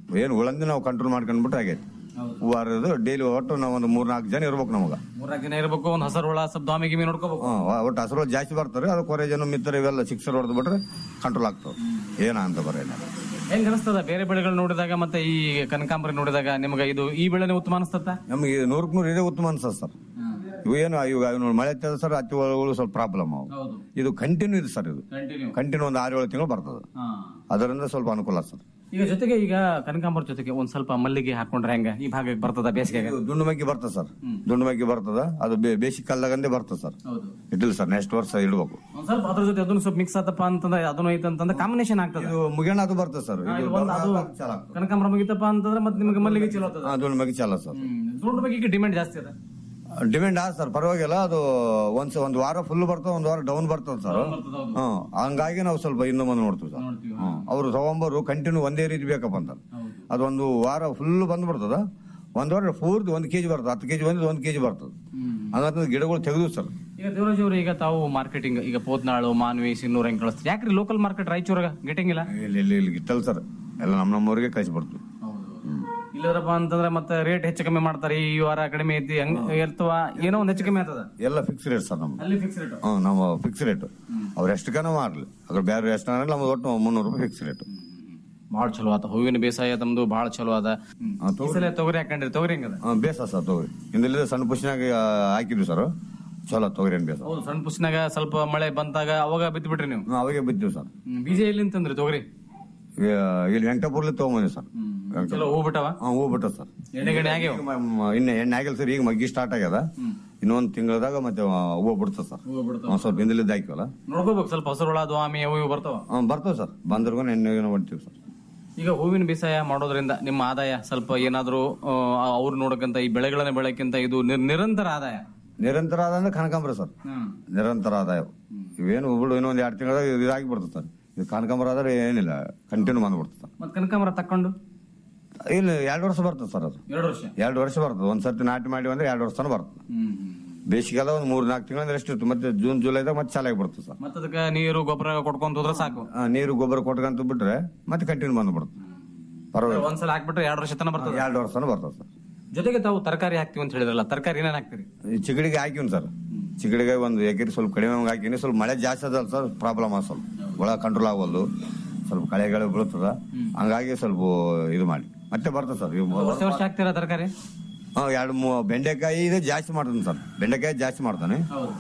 F: ಏನು ಉಳಂದಿ ನಾವು ಕಂಟ್ರೋಲ್ ಮಾಡ್ಕೊಂಡ್ಬಿಟ್ರೆ ಆಗೈತೆ ಹೂವಾರದು ಡೈಲಿ ಒಟ್ಟು ನಾವು ಒಂದು ಮೂರ್ ನಾಲ್ಕು ಜನ ಇರ್ಬೇಕು ನಮಗ
E: ಮೂರ್ನಾಲ್ಕು ಜನ ಇರ್ಬೇಕು ಒಂದ್ ಹಸರು ಹುಳ ಸ್ವಲ್ಪ ದಾಮಿ ಗಿಮಿ ನೋಡ್ಕೋಬೇಕು
F: ಹ್ಮ್, ಒಟ್ಟು ಹಸಿರು ಜಾಸ್ತಿ ಬರ್ತಾರೆ ಅದು ಕೊರೆ ಜನ ಮಿತ್ರ ಇವೆಲ್ಲ ಸಿಕ್ಸರ್ ಹೊಡೆದು ಬಿಟ್ರೆ ಕಂಟ್ರೋಲ್ ಆಗ್ತವೆ ಏನ ಅಂತ ಬರೇನ
E: ಹೆಂಗ್ ಅನಿಸ್ತದ ಬೇರೆ ಬೆಳೆಗಳು ನೋಡಿದಾಗ ಮತ್ತೆ ಈ ಕನಕಾಂಬರಿ ನೋಡಿದಾಗ ನಿಮ್ಗೆ ಇದು ಈ ಬೆಳೆನೇ ಉತ್ತಮ ಅನಿಸ್ತದ
F: ನಮಗೆ ನೂರಕ್ಕೆ ನೂರು ಇದೇ ಉತ್ತಮ ಅನ್ಸತ್ ಸರ್ ಇವು ಏನು ಇವಾಗ ಇವು ಮಳೆ ಹತ್ತದ ಸರ್ ಹತ್ತಿ ಒಳಗಳು ಸ್ವಲ್ಪ ಪ್ರಾಬ್ಲಮ್ ಅವು
E: ಹೌದು
F: ಇದು ಕಂಟಿನ್ಯೂ ಇದೆ ಸರ್ ಇದು
E: ಕಂಟಿನ್ಯೂ
F: ಕಂಟಿನ್ಯೂ ಒಂದು ಆರು ಏಳು ತಿಂಗಳು ಬರ್ತದೆ ಅದರಿಂದ ಸ್ವಲ್ಪ ಅನುಕೂಲ ಸರ್
E: ಈಗ ಜೊತೆಗೆ ಈಗ ಕನಕಾಂಬರ ಜೊತೆಗೆ ಒಂದ್ ಸ್ವಲ್ಪ ಮಲ್ಲಿಗೆ ಹಾಕೊಂಡ್ರೆ ಹೆಂಗ ಈ ಭಾಗಕ್ಕೆ ಬರ್ತದ ಬೇಸಿಗೆಗೆ
F: ಇದು ದುಂಡು ಮಗ್ಗಿ ಬರ್ತದೆ ಸರ್ ದುಂಡು ಮಗ್ಗಿ ಬರ್ತದ ಅದು ಬೇ- ಬೇಸಿಗೆ ಕಾಲದಾಗಂದೇ ಬರ್ತದೆ ಸರ್
E: ಹೌದು
F: ಇಟ್ಟಿಲ್ಲ ಸರ್ ನೆಕ್ಸ್ಟ್ ವರ್ಷ ಇಡ್ಬೇಕು
E: ಒಂದ್ ಸ್ವಲ್ಪ ಅದ್ರ ಜೊತೆ ಅದನ್ನು ಸ್ವಲ್ಪ ಮಿಕ್ಸ್ ಆತಪ್ಪ ಅಂತಂದ್ರೆ ಅದನ್ನು ಐತೆ ಅಂತಂದ್ರೆ ಕಾಂಬಿನೇಷನ್ ಆಗ್ತದೆ
F: ಇದು ಮುಗಿಯಣ ಅದು ಬರ್ತದೆ ಸರ್ ಇದು
E: ಇದು ಒಂದು ಅದು
F: ಚಾಲ ಆಗ್ತದೆ
E: ಕನಕಾಂಬರ ಮುಗಿತಪ್ಪ ಅಂತಂದ್ರೆ ಮತ್ತೆ ನಿಮ್ಗೆ ಮಲ್ಲಿಗೆ ಚಲೋ ಆಗ್ತದ
F: ಆ, ದುಂಡು ಮಗ್ಗಿ ಚಾಲ ಸರ್
E: ದುಡ್ಡು ಬಗ್ಗೆ ಡಿಮ್ಯಾಂಡ್ ಜಾಸ್ತಿ ಅದ
F: ಡಿಮ್ಯಾಂಡ್ ಆದ ಸರ್ ಪರವಾಗಿಲ್ಲ ಅದು ಒಂದ್ ಒಂದ್ ವಾರ ಫುಲ್ ಬರ್ತದೆ ಒಂದ್ ವಾರ ಡೌನ್ ಬರ್ತದೆ ಸರ್ ಹ್ಮ್ ಹಂಗಾಗಿ ನಾವು ಸ್ವಲ್ಪ ಇನ್ನು ಮುಂದೆ ನೋಡ್ತೀವಿ ಸರ್ ಹ್ಮ್ ಅವ್ರು ತಗೊಂಬರು ಕಂಟಿನ್ಯೂ ಒಂದೇ ರೀತಿ ಬೇಕಪ್ಪ ಅಂತ ಅದೊಂದು ವಾರ ಫುಲ್ ಬಂದ್ಬಿಡ್ತದ ಒಂದ್ ವಾರ ಪೂರ್ತಿ ಒಂದ್ ಕೆಜಿ ಬರ್ತದೆ ಹತ್ತು ಕೆಜಿ ಬಂದ್ರೆ ಒಂದ್ ಕೆಜಿ ಬರ್ತದೆ ಹಂಗಂತ ಗಿಡಗಳು ತೆಗೆದು ಸರ್
E: ಈಗ ದೇವರಾಜ್ ಅವರು ಈಗ ತಾವು ಮಾರ್ಕೆಟಿಂಗ್ ಈಗ ಪೋತ್ನಾಳು ಮಾನ್ವಿ ಸಿನ್ನೂರ್ ಹೆಂಗ್ ಕಳಿಸ್ತಾರೆ ಯಾಕ್ರಿ ಲೋಕಲ್ ಮಾರ್ಕೆಟ್ ರಾಯಚೂರಾಗ ಗಿಟ್ಟಂಗಿಲ್ಲ
F: ಇಲ್ಲಿ ಇಲ್ಲಿ ಇಲ್ಲಿ ಗಿಟ್ಟಲ್ ಸರ್ ಎಲ್ಲ ನಮ್ಮ ನಮ್ಮೂರಿಗೆ ಕಳಿಸಿ ಬರ್ತೀವಿ
E: ಇಲ್ಲದ್ರಪ್ಪ ಅಂತಂದ್ರೆ ಮತ್ತೆ ರೇಟ್ ಹೆಚ್ಚು ಕಮ್ಮಿ ಮಾಡ್ತಾರೆ ಈ ವಾರ ಕಡಿಮೆ ಐತಿ ಹಂಗ ಇರ್ತವ ಏನೋ ಒಂದ್ ಹೆಚ್ಚು ಕಮ್ಮಿ ಆಗ್ತದ
F: ಎಲ್ಲ ಫಿಕ್ಸ್ ರೇಟ್ ಸರ್ ನಮ್ದು
E: ಅಲ್ಲಿ ಫಿಕ್ಸ್ ರೇಟ್
F: ಹ್ಮ್ ನಮ್ಮ ಫಿಕ್ಸ್ ರೇಟ್ ಅವ್ರು ಎಷ್ಟು ಕನ ಮಾಡ್ಲಿ ಅದ್ರ ಬೇರೆ ಎಷ್ಟು ನಮ್ದು ಒಟ್ಟು ಮುನ್ನೂರು ರೂಪಾಯಿ ಫಿಕ್ಸ್ ರೇಟ್
E: ಬಹಳ ಚಲೋ ಆತ ಹೂವಿನ ಬೇಸಾಯ ತಮ್ದು ಬಹಳ ಚಲೋ ಅದ ಈ ಸಲ ತೊಗರಿ ಹಾಕೊಂಡ್ರಿ ತೊಗರಿ ಹೆಂಗದ
F: ಬೇಸ ಸರ್ ತೊಗರಿ ಹಿಂದಿಲ್ಲ ಸಣ್ಣ ಪುಷ್ನಾಗ ಹಾಕಿದ್ವಿ ಸರ್ ಚಲೋ ತೊಗರಿ ಏನ್ ಬೇಸ
E: ಹೌದು ಸಣ್ಣ ಪುಸ್ನಾಗ ಸ್ವಲ್ಪ ಮಳೆ ಬಂತಾಗ ಅವಾಗ ಬಿತ್ತು ಬಿಟ್ರಿ ನೀವು
F: ನಾವು ಅವಾಗೆ ಬಿದ್ದೀವಿ ಸರ್
E: ಹ್ಮ್. ಬೀಜ ಎಲ್ಲಿಂದ ತಂದ್ರಿ ತೊಗರಿ
F: ಈ- ಇಲ್ಲಿ ವೆಂಕಟಪುರ್ಲಿ ತಗೊಂಬಂದಿ ಸರ್
E: ಚಲೋ ಹೂ ಬಿಟ್ಟವ
F: ಹಾ ಹೂ ಬಿಟ್ಟ ಸರ್
E: ಎಣ್ಣೆ ಗಿಣ್ಣೆ ಆಗ್ಯಾವ
F: ಈಗ ಮ- ಮ- ಇನ್ನ ಎಣ್ಣೆ ಆಗಿಲ್ಲ ಸರ್ ಈಗ ಮಗ್ಗಿ ಸ್ಟಾರ್ಟ್ ಆಗ್ಯದ ಇನ್ನೊಂದ್ ತಿಂಗಳದಾಗ ಮತ್ತೆ ಹೂವು ಬಿಡ್ತದ ಸರ್ ಒಂದ್ ಸ್ವಲ್ಪ ಹಿಂದಿಲಿದ್ದ ಹಾಕಿವಲ್ಲ
E: ನೋಡ್ಕೋಬೇಕು ಸ್ವಲ್ಪ ಹಸಿರು ಹುಳ ದ್ವಾಮಿ ಅವು ಇವು ಬರ್ತಾವ
F: ಹ್ಮ್ ಬರ್ತವೆ ಸರ್ ಬಂದ್ರಿಗೂ ಎಣ್ಣೆ ಹೊಡ್ತೀವಿ ಸರ್
E: ಈಗ ಹೂವಿನ ಬೇಸಾಯ ಮಾಡೋದ್ರಿಂದ ನಿಮ್ಮ ಆದಾಯ ಸ್ವಲ್ಪ ಏನಾದ್ರೂ ಆ, ಅವ್ರು ನೋಡಕ್ಕಂತ ಈ ಬೆಳೆಗಳನ್ನ ಬೆಳಕ್ಕಿಂತ ಇದು ನಿರ್- ನಿರಂತರ ಆದಾಯ
F: ನಿರಂತರ ಆದ ಅಂದ್ರೆ ಕನಕಾಂಬರ ಸರ್ ನಿರಂತರ ಆದಾಯ ಇವೇನು ಹುಬ್ಳು ಇನ್ನೊಂದ್ ಎರಡು ತಿಂಗಳದಾಗ ಇದಾಗಿ ಬಿಡ್ತದೆ ಸರ್ ಇದು ಕನಕಾಂಬರ ಆದ್ರೆ ಏನಿಲ್ಲ ಕಂಟಿನ್ಯೂ ಬಂದ್ಬಿಡ್ತದೆ ಸರ್
E: ಮತ್ ಕನಕಾಂಬರ ತಕೊಂಡು
F: ಇಲ್ಲಿ ಎರಡು ವರ್ಷ ಬರ್ತದೆ ಸರ್ ಅದು
E: ಎರಡು ವರ್ಷ
F: ಎರಡು ವರ್ಷ ಬರ್ತದೆ ಒಂದ್ ಸರ್ತಿ ನಾಟಿ ಮಾಡಿ ಅಂದ್ರೆ ಎರಡು ವರ್ಷ ತನಕ ಬರ್ತದೆ ಬೇಸಿಗೆಲ್ಲ ಒಂದ್ ಮೂರ್ ನಾಲ್ಕು ತಿಂಗಳ ಎಷ್ಟು ಇರ್ತದೆ ಮತ್ತೆ ಜೂನ್ ಜುಲೈದಾಗ ಮತ್ತೆ ಚಾಲಾಗಿ ಬಿಡ್ತದೆ ಸರ್
E: ಮತ್ತ ಅದಕ್ಕೆ ನೀರು ಗೊಬ್ಬರ ಕೊಡ್ಕೊಂತ ಹೋದ್ರೆ ಸಾಕು
F: ಆ, ನೀರು ಗೊಬ್ಬರ ಕೊಟ್ಕೊಂತ ಬಿಟ್ರೆ ಮತ್ತೆ ಕಂಟಿನ್ಯೂ ಬಂದ್ಬಿಡುತ್ತೆ ಪರವಾಗಿಲ್ಲ
E: ಒಂದ್ಸಲ ಹಾಕ್ಬಿಟ್ರೆ ಎರಡು ವರ್ಷ ತನಕ ಬರ್ತದೆ
F: ಎರಡು ವರ್ಷ ತನಕ ಬರ್ತದೆ ಸರ್
E: ಜೊತೆಗೆ ತಾವು ತರಕಾರಿ ಹಾಕ್ತಿವಿ ಅಂತ ಹೇಳಿದ್ರಲ್ಲ ತರಕಾರಿ ಏನೇನ್ ಹಾಕ್ತಿರಿ
F: ಈ ಚಿಗಡಿಗೆ ಹಾಕಿವ್ನಿ ಸರ್ ಚಿಗಡಿಗೆ ಒಂದು ಎಕರೆ ಸ್ವಲ್ಪ ಕಡಿಮೆ ಹಾಕಿನಿ ಸ್ವಲ್ಪ ಮಳೆ ಜಾಸ್ತಿ ಅದಲ್ಲ ಸರ್ ಪ್ರಾಬ್ಲಮ್ ಅದ ಸ್ವಲ್ಪ ಒಳ ಕಂಟ್ರೋಲ್ ಆಗೋದು ಸ್ವಲ್ಪ ಕಳೆಗಳು ಬೀಳ್ತದ ಹಂಗಾಗಿ ಸ್ವಲ್ಪ ಇದು ಮಾಡಿ ಮತ್ತೆ ಬರ್ತದೆ ಸರ್ ಇವು
E: ವರ್ಷ ವರ್ಷ ಹಾಕ್ತೀರಾ ತರಕಾರಿ
F: ಹಾ, ಎರಡು ಮೂ ಬೆಂಡೆಕಾಯಿ ಇದೆ ಜಾಸ್ತಿ ಮಾಡ್ತಾನೆ ಸರ್ ಬೆಂಡೆಕಾಯಿ ಜಾಸ್ತಿ ಮಾಡ್ತಾನೆ